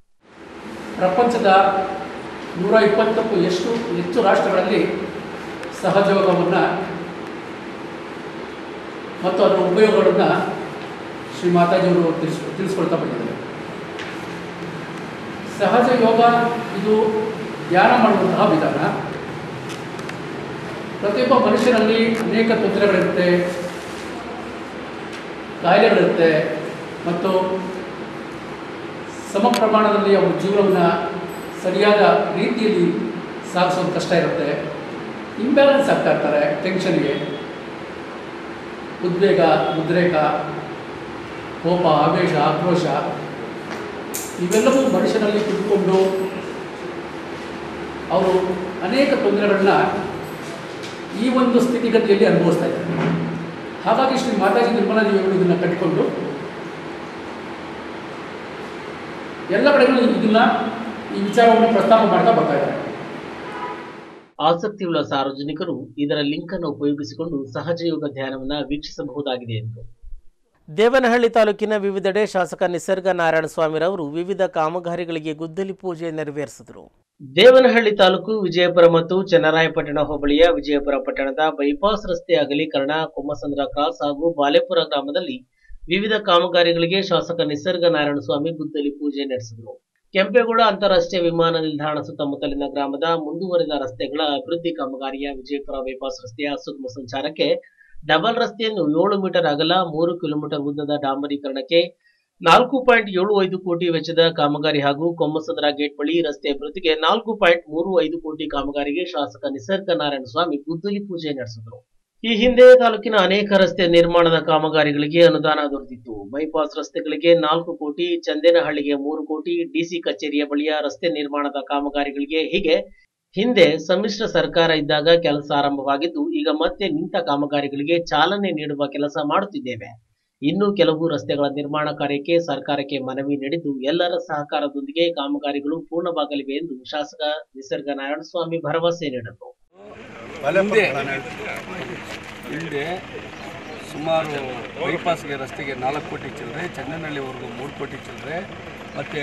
ಪ್ರಪಂಚದ ನೂರ ಇಪ್ಪತ್ತಕ್ಕೂ ಎಷ್ಟು ಹೆಚ್ಚು ರಾಷ್ಟ್ರಗಳಲ್ಲಿ ಸಹಜೋಗವನ್ನು ಮತ್ತು ಅದರ ಉಪಯೋಗಗಳನ್ನು ಶ್ರೀ ಮಾತಾಜಿಯವರು ತಿಳಿಸ್ ತಿಳಿಸ್ಕೊಳ್ತಾ ಬಂದಿದ್ದಾರೆ ಸಹಜ ಯೋಗ ಇದು ಧ್ಯಾನ ಮಾಡುವಂತಹ ವಿಧಾನ ಪ್ರತಿಯೊಬ್ಬ ಮನುಷ್ಯನಲ್ಲಿ ಅನೇಕ ತೊಂದರೆಗಳಿರುತ್ತೆ ಕಾಯಿಲೆಗಳಿರುತ್ತೆ ಮತ್ತು ಸಮ ಪ್ರಮಾಣದಲ್ಲಿ ಅವ್ರ ಜೀವನವನ್ನು ಸರಿಯಾದ ರೀತಿಯಲ್ಲಿ ಸಾಗಿಸೋದು ಕಷ್ಟ ಇರುತ್ತೆ ಇಂಬ್ಯಾಲೆನ್ಸ್ ಆಗ್ತಾ ಇರ್ತಾರೆ ಟೆನ್ಷನ್ಗೆ ಉದ್ವೇಗ ಉದ್ರೇಕ ಕೋಪ ಆವೇಶ ಆಕ್ರೋಶ ಇವೆಲ್ಲವೂ ಮನುಷ್ಯನಲ್ಲಿ ಕುತ್ಕೊಂಡು ಅವರು ಅನೇಕ ತೊಂದರೆಗಳನ್ನ ಈ ಒಂದು ಸ್ಥಿತಿಗತಿಯಲ್ಲಿ ಅನುಭವಿಸ್ತಾ ಇದ್ದಾರೆ ಹಾಗಾಗಿ ಶ್ರೀ ಮಾತಾಜಿ ನಿರ್ಮಲಾದೇವಿಯವರು ಇದನ್ನು ಕಟ್ಟಿಕೊಂಡು ಎಲ್ಲ ಕಡೆಗಳು ಇದನ್ನ ಈ ವಿಚಾರವನ್ನು ಪ್ರಸ್ತಾಪ ಮಾಡ್ತಾ ಬರ್ತಾ ಇದ್ದಾರೆ ಆಸಕ್ತಿಯುಳ್ಳ ಸಾರ್ವಜನಿಕರು ಇದರ ಲಿಂಕ್ ಅನ್ನು ಉಪಯೋಗಿಸಿಕೊಂಡು ಸಹಜಯೋಗ ಧ್ಯಾನವನ್ನು ವೀಕ್ಷಿಸಬಹುದಾಗಿದೆ ಎಂದು ದೇವನಹಳ್ಳಿ ತಾಲೂಕಿನ ವಿವಿಧೆಡೆ ಶಾಸಕ ನಿಸರ್ಗ ನಾರಾಯಣ ಸ್ವಾಮಿರವರು ವಿವಿಧ ಕಾಮಗಾರಿಗಳಿಗೆ ಗುದ್ದಲಿ ಪೂಜೆ ನೆರವೇರಿಸಿದರು ದೇವನಹಳ್ಳಿ ತಾಲೂಕು ವಿಜಯಪುರ ಮತ್ತು ಚನ್ನರಾಯಪಟ್ಟಣ ಹೋಬಳಿಯ ವಿಜಯಪುರ ಪಟ್ಟಣದ ಬೈಪಾಸ್ ರಸ್ತೆ ಅಗಲೀಕರಣ ಕೊಮ್ಮಸಂದ್ರ ಕ್ರಾಸ್ ಹಾಗೂ ಬಾಲೆಪುರ ಗ್ರಾಮದಲ್ಲಿ ವಿವಿಧ ಕಾಮಗಾರಿಗಳಿಗೆ ಶಾಸಕ ನಿಸರ್ಗ ನಾರಾಯಣ ಸ್ವಾಮಿ ಗುದ್ದಲಿ ಪೂಜೆ ನಡೆಸಿದರು ಕೆಂಪೇಗೌಡ ಅಂತಾರಾಷ್ಟ್ರೀಯ ವಿಮಾನ ನಿಲ್ದಾಣ ಸುತ್ತಮುತ್ತಲಿನ ಗ್ರಾಮದ ಮುಂದುವರಿದ ರಸ್ತೆಗಳ ಅಭಿವೃದ್ಧಿ ಕಾಮಗಾರಿಯ ವಿಜಯಪುರ ಬೈಪಾಸ್ ರಸ್ತೆಯ ಸುಗಮ ಸಂಚಾರಕ್ಕೆ ಡಬಲ್ ರಸ್ತೆಯನ್ನು ಏಳು ಮೀಟರ್ ಅಗಲ ಮೂರು ಕಿಲೋಮೀಟರ್ ಉದ್ದದ ಡಾಂಬರೀಕರಣಕ್ಕೆ ನಾಲ್ಕು ಪಾಯಿಂಟ್ ಏಳು ಐದು ಕೋಟಿ ವೆಚ್ಚದ ಕಾಮಗಾರಿ ಹಾಗೂ ಕೊಮ್ಮಸಂದ್ರ ಗೇಟ್ ಬಳಿ ರಸ್ತೆ ಅಭಿವೃದ್ಧಿಗೆ ನಾಲ್ಕು ಪಾಯಿಂಟ್ ಮೂರು ಐದು ಕೋಟಿ ಕಾಮಗಾರಿಗೆ ಶಾಸಕ ನಿಸರ್ಗ ನಾರಾಯಣ ಸ್ವಾಮಿ ಗುದ್ದಲಿ ಪೂಜೆ ನಡೆಸಿದರು ಈ ಹಿಂದೆ ತಾಲೂಕಿನ ಅನೇಕ ರಸ್ತೆ ನಿರ್ಮಾಣದ ಕಾಮಗಾರಿಗಳಿಗೆ ಅನುದಾನ ದೊರೆತಿತ್ತು ಬೈಪಾಸ್ ರಸ್ತೆಗಳಿಗೆ ನಾಲ್ಕು ಕೋಟಿ ಚಂದೇನಹಳ್ಳಿಗೆ ಮೂರು ಕೋಟಿ ಡಿಸಿ ಕಚೇರಿಯ ಬಳಿಯ ರಸ್ತೆ ನಿರ್ಮಾಣದ ಕಾಮಗಾರಿಗಳಿಗೆ ಹೀಗೆ ಹಿಂದೆ ಸಮ್ಮಿಶ್ರ ಸರ್ಕಾರ ಇದ್ದಾಗ ಕೆಲಸ ಆರಂಭವಾಗಿದ್ದು ಈಗ ಮತ್ತೆ ನಿಂತ ಕಾಮಗಾರಿಗಳಿಗೆ ಚಾಲನೆ ನೀಡುವ ಕೆಲಸ ಮಾಡುತ್ತಿದ್ದೇವೆ ಇನ್ನು ಕೆಲವು ರಸ್ತೆಗಳ ನಿರ್ಮಾಣ ಕಾರ್ಯಕ್ಕೆ ಸರ್ಕಾರಕ್ಕೆ ಮನವಿ ನೀಡಿದ್ದು ಎಲ್ಲರ ಸಹಕಾರದೊಂದಿಗೆ ಕಾಮಗಾರಿಗಳು ಪೂರ್ಣವಾಗಲಿವೆ ಎಂದು ಶಾಸಕ ನಿಸರ್ಗ ನಾರಾಯಣಸ್ವಾಮಿ ಭರವಸೆ ನೀಡಿದರು ಹಿಂದೆ ಹಿಂದೆ ಸುಮಾರು ಬೈಪಾಸ್ಗೆ ರಸ್ತೆಗೆ ನಾಲ್ಕು ಕೋಟಿ ಚಿಲ್ಲರೆ ಚನ್ನನಹಳ್ಳಿವರೆಗೂ ಮೂರು ಕೋಟಿ ಚಿಲ್ಲರೆ ಮತ್ತು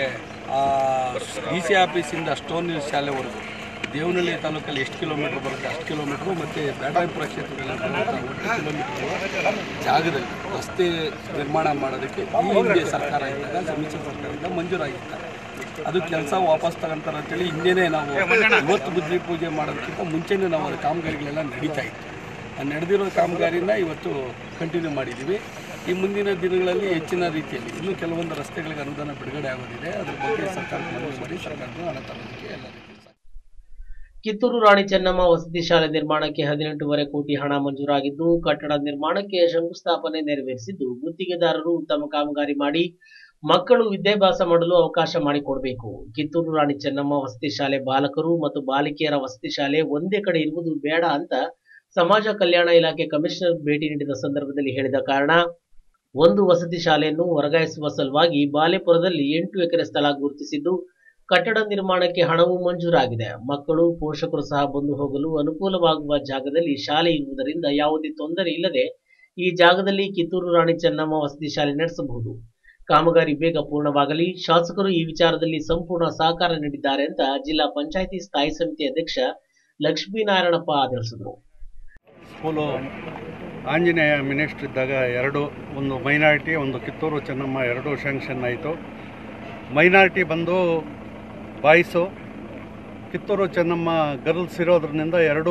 ಡಿ ಸಿ ಆಫೀಸಿಂದ ಸ್ಟೋನ್ ನ್ಯೂಸ್ ಶಾಲೆವರೆಗೂ ದೇವನಹಳ್ಳಿ ತಾಲೂಕಲ್ಲಿ ಎಷ್ಟು ಕಿಲೋಮೀಟ್ರ್ ಬರುತ್ತೆ ಅಷ್ಟು ಕಿಲೋಮೀಟ್ರು ಮತ್ತು ಬ್ಯಾಟರಾಯಪುರ ಕ್ಷೇತ್ರದಲ್ಲಿ ಬರುವಂಥ ಒಟ್ಟು ಕಿಲೋಮೀಟ್ರ್ ಜಾಗದಲ್ಲಿ ರಸ್ತೆ ನಿರ್ಮಾಣ ಮಾಡೋದಕ್ಕೆ ಈ ಹಿಂದೆ ಸರ್ಕಾರ ಇದ್ದಾಗ ಸಮ್ಮಿಶ್ರ ಸರ್ಕಾರದಿಂದ ಮಂಜೂರಾಗಿತ್ತು ಅದು ಕೆಲಸ ವಾಪಸ್ ತಗೊಂತಾರೆ ಅಂತೇಳಿ ಹಿಂದೆನೇ ನಾವು ಇವತ್ತು ಬುದ್ಧಿ ಪೂಜೆ ಮಾಡೋದಕ್ಕಿಂತ ಮುಂಚೆನೇ ನಾವು ಅದು ಕಾಮಗಾರಿಗಳೆಲ್ಲ ನಡೀತಾ ಇತ್ತು ಆ ನಡೆದಿರೋ ಕಾಮಗಾರಿನ ಇವತ್ತು ಕಂಟಿನ್ಯೂ ಮಾಡಿದ್ದೀವಿ ಈ ಮುಂದಿನ ದಿನಗಳಲ್ಲಿ ಹೆಚ್ಚಿನ ರೀತಿಯಲ್ಲಿ ಇನ್ನೂ ಕೆಲವೊಂದು ರಸ್ತೆಗಳಿಗೆ ಅನುದಾನ ಬಿಡುಗಡೆ ಆಗೋದಿದೆ ಅದ್ರ ಬಗ್ಗೆ ಸರ್ಕಾರಕ್ಕೆ ಮನವಿ ಮಾಡಿ ಸರ್ಕಾರಕ್ಕೂ ಹಣ ತರೋದಕ್ಕೆ ಎಲ್ಲ ರೀತಿ ಕಿತ್ತೂರು ರಾಣಿ ಚೆನ್ನಮ್ಮ ವಸತಿ ಶಾಲೆ ನಿರ್ಮಾಣಕ್ಕೆ ಹದಿನೆಂಟೂವರೆ ಕೋಟಿ ಹಣ ಮಂಜೂರಾಗಿದ್ದು ಕಟ್ಟಡ ನಿರ್ಮಾಣಕ್ಕೆ ಶಂಕುಸ್ಥಾಪನೆ ನೆರವೇರಿಸಿದ್ದು ಗುತ್ತಿಗೆದಾರರು ಉತ್ತಮ ಕಾಮಗಾರಿ ಮಾಡಿ ಮಕ್ಕಳು ವಿದ್ಯಾಭ್ಯಾಸ ಮಾಡಲು ಅವಕಾಶ ಮಾಡಿಕೊಡಬೇಕು ಕಿತ್ತೂರು ರಾಣಿ ಚೆನ್ನಮ್ಮ ವಸತಿ ಶಾಲೆ ಬಾಲಕರು ಮತ್ತು ಬಾಲಿಕೆಯರ ವಸತಿ ಶಾಲೆ ಒಂದೇ ಕಡೆ ಇರುವುದು ಬೇಡ ಅಂತ ಸಮಾಜ ಕಲ್ಯಾಣ ಇಲಾಖೆ ಕಮಿಷನರ್ ಭೇಟಿ ನೀಡಿದ ಸಂದರ್ಭದಲ್ಲಿ ಹೇಳಿದ ಕಾರಣ ಒಂದು ವಸತಿ ಶಾಲೆಯನ್ನು ವರ್ಗಾಯಿಸುವ ಸಲುವಾಗಿ ಬಾಲೆಪುರದಲ್ಲಿ ಎಂಟು ಎಕರೆ ಸ್ಥಳ ಗುರುತಿಸಿದ್ದು ಕಟ್ಟಡ ನಿರ್ಮಾಣಕ್ಕೆ ಹಣವು ಮಂಜೂರಾಗಿದೆ ಮಕ್ಕಳು ಪೋಷಕರು ಸಹ ಬಂದು ಹೋಗಲು ಅನುಕೂಲವಾಗುವ ಜಾಗದಲ್ಲಿ ಶಾಲೆ ಇರುವುದರಿಂದ ಯಾವುದೇ ತೊಂದರೆ ಇಲ್ಲದೆ ಈ ಜಾಗದಲ್ಲಿ ಕಿತ್ತೂರು ರಾಣಿ ಚೆನ್ನಮ್ಮ ವಸತಿ ಶಾಲೆ ನಡೆಸಬಹುದು ಕಾಮಗಾರಿ ಬೇಗ ಪೂರ್ಣವಾಗಲಿ ಶಾಸಕರು ಈ ವಿಚಾರದಲ್ಲಿ ಸಂಪೂರ್ಣ ಸಹಕಾರ ನೀಡಿದ್ದಾರೆ ಅಂತ ಜಿಲ್ಲಾ ಪಂಚಾಯಿತಿ ಸ್ಥಾಯಿ ಸಮಿತಿ ಅಧ್ಯಕ್ಷ ಲಕ್ಷ್ಮೀನಾರಾಯಣಪ್ಪ ತಿಳಿಸಿದರು ಸ್ಕೂಲು ಆಂಜನೇಯ ಮಿನಿಸ್ಟ್ರ್ ಇದ್ದಾಗ ಎರಡು ಒಂದು ಮೈನಾರಿಟಿ ಒಂದು ಕಿತ್ತೂರು ಚೆನ್ನಮ್ಮ ಎರಡು ಶಾಂಕ್ಷನ್ ಆಯಿತು ಮೈನಾರಿಟಿ ಬಂದು ಬಾಯ್ಸು ಕಿತ್ತೂರು ಚೆನ್ನಮ್ಮ ಗರ್ಲ್ಸ್ ಇರೋದ್ರಿಂದ ಎರಡು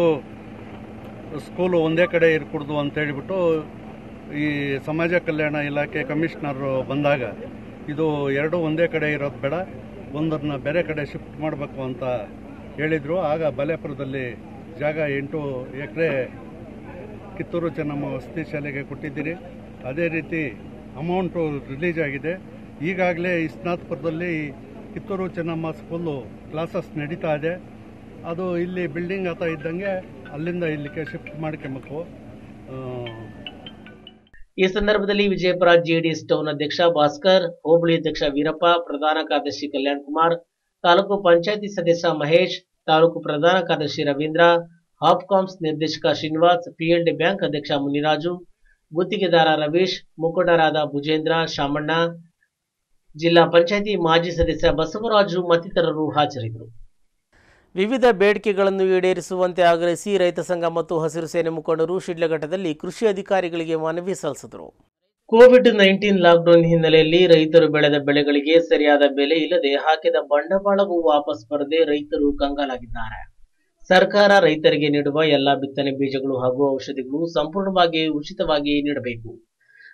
ಸ್ಕೂಲು ಒಂದೇ ಕಡೆ ಇರ್ಕೂಡ್ದು ಅಂತ ಹೇಳಿಬಿಟ್ಟು ಈ ಸಮಾಜ ಕಲ್ಯಾಣ ಇಲಾಖೆ ಕಮಿಷನರು ಬಂದಾಗ ಇದು ಎರಡು ಒಂದೇ ಕಡೆ ಇರೋದು ಬೇಡ ಒಂದನ್ನ ಬೇರೆ ಕಡೆ ಶಿಫ್ಟ್ ಮಾಡಬೇಕು ಅಂತ ಹೇಳಿದರು ಆಗ ಬಲೇಪುರದಲ್ಲಿ ಜಾಗ ಎಂಟು ಎಕರೆ ಕಿತ್ತೂರು ಚೆನ್ನಮ್ಮ ವಸತಿ ಶಾಲೆಗೆ ಕೊಟ್ಟಿದ್ದೀರಿ ಅದೇ ರೀತಿ ಅಮೌಂಟು ರಿಲೀಸ್ ಆಗಿದೆ ಈಗಾಗಲೇ ಇಸ್ನಾಥ್ಪುರದಲ್ಲಿ ಕಿತ್ತೂರು ಚೆನ್ನಮ್ಮ ಸ್ಕೂಲು ಕ್ಲಾಸಸ್ ನಡೀತಾ ಇದೆ ಅದು ಇಲ್ಲಿ ಬಿಲ್ಡಿಂಗ್ ಆತ ಇದ್ದಂಗೆ ಅಲ್ಲಿಂದ ಇಲ್ಲಿಗೆ ಶಿಫ್ಟ್ ಮಾಡ್ಕೊಬೇಕು ಈ ಸಂದರ್ಭದಲ್ಲಿ ವಿಜಯಪುರ ಜೆಡಿಎಸ್ ಟೌನ್ ಅಧ್ಯಕ್ಷ ಭಾಸ್ಕರ್ ಹೋಬಳಿ ಅಧ್ಯಕ್ಷ ವೀರಪ್ಪ ಪ್ರಧಾನ ಕಾರ್ಯದರ್ಶಿ ಕಲ್ಯಾಣ್ ಕುಮಾರ್ ತಾಲೂಕು ಪಂಚಾಯತಿ ಸದಸ್ಯ ಮಹೇಶ್ ತಾಲೂಕು ಪ್ರಧಾನ ಕಾರ್ಯದರ್ಶಿ ರವೀಂದ್ರ ಹಾಪ್ಕಾಮ್ಸ್ ನಿರ್ದೇಶಕ ಶ್ರೀನಿವಾಸ್ ಪಿಎಲ್ಡಿ ಬ್ಯಾಂಕ್ ಅಧ್ಯಕ್ಷ ಮುನಿರಾಜು ಗುತ್ತಿಗೆದಾರ ರವೀಶ್ ಮುಖಂಡರಾದ ಭುಜೇಂದ್ರ ಶಾಮಣ್ಣ ಜಿಲ್ಲಾ ಪಂಚಾಯತಿ ಮಾಜಿ ಸದಸ್ಯ ಬಸವರಾಜು ಮತ್ತಿತರರು ಹಾಜರಿದ್ದರು ವಿವಿಧ ಬೇಡಿಕೆಗಳನ್ನು ಈಡೇರಿಸುವಂತೆ ಆಗ್ರಹಿಸಿ ರೈತ ಸಂಘ ಮತ್ತು ಹಸಿರು ಸೇನೆ ಮುಖಂಡರು ಶಿಡ್ಲಘಟ್ಟದಲ್ಲಿ ಕೃಷಿ ಅಧಿಕಾರಿಗಳಿಗೆ ಮನವಿ ಸಲ್ಲಿಸಿದರು ಕೋವಿಡ್ ನೈನ್ಟೀನ್ ಲಾಕ್ಡೌನ್ ಹಿನ್ನೆಲೆಯಲ್ಲಿ ರೈತರು ಬೆಳೆದ ಬೆಳೆಗಳಿಗೆ ಸರಿಯಾದ ಬೆಲೆ ಇಲ್ಲದೆ ಹಾಕಿದ ಬಂಡವಾಳವು ವಾಪಸ್ ಬರದೆ ರೈತರು ಕಂಗಾಲಾಗಿದ್ದಾರೆ ಸರ್ಕಾರ ರೈತರಿಗೆ ನೀಡುವ ಎಲ್ಲಾ ಬಿತ್ತನೆ ಬೀಜಗಳು ಹಾಗೂ ಔಷಧಿಗಳು ಸಂಪೂರ್ಣವಾಗಿ ಉಚಿತವಾಗಿ ನೀಡಬೇಕು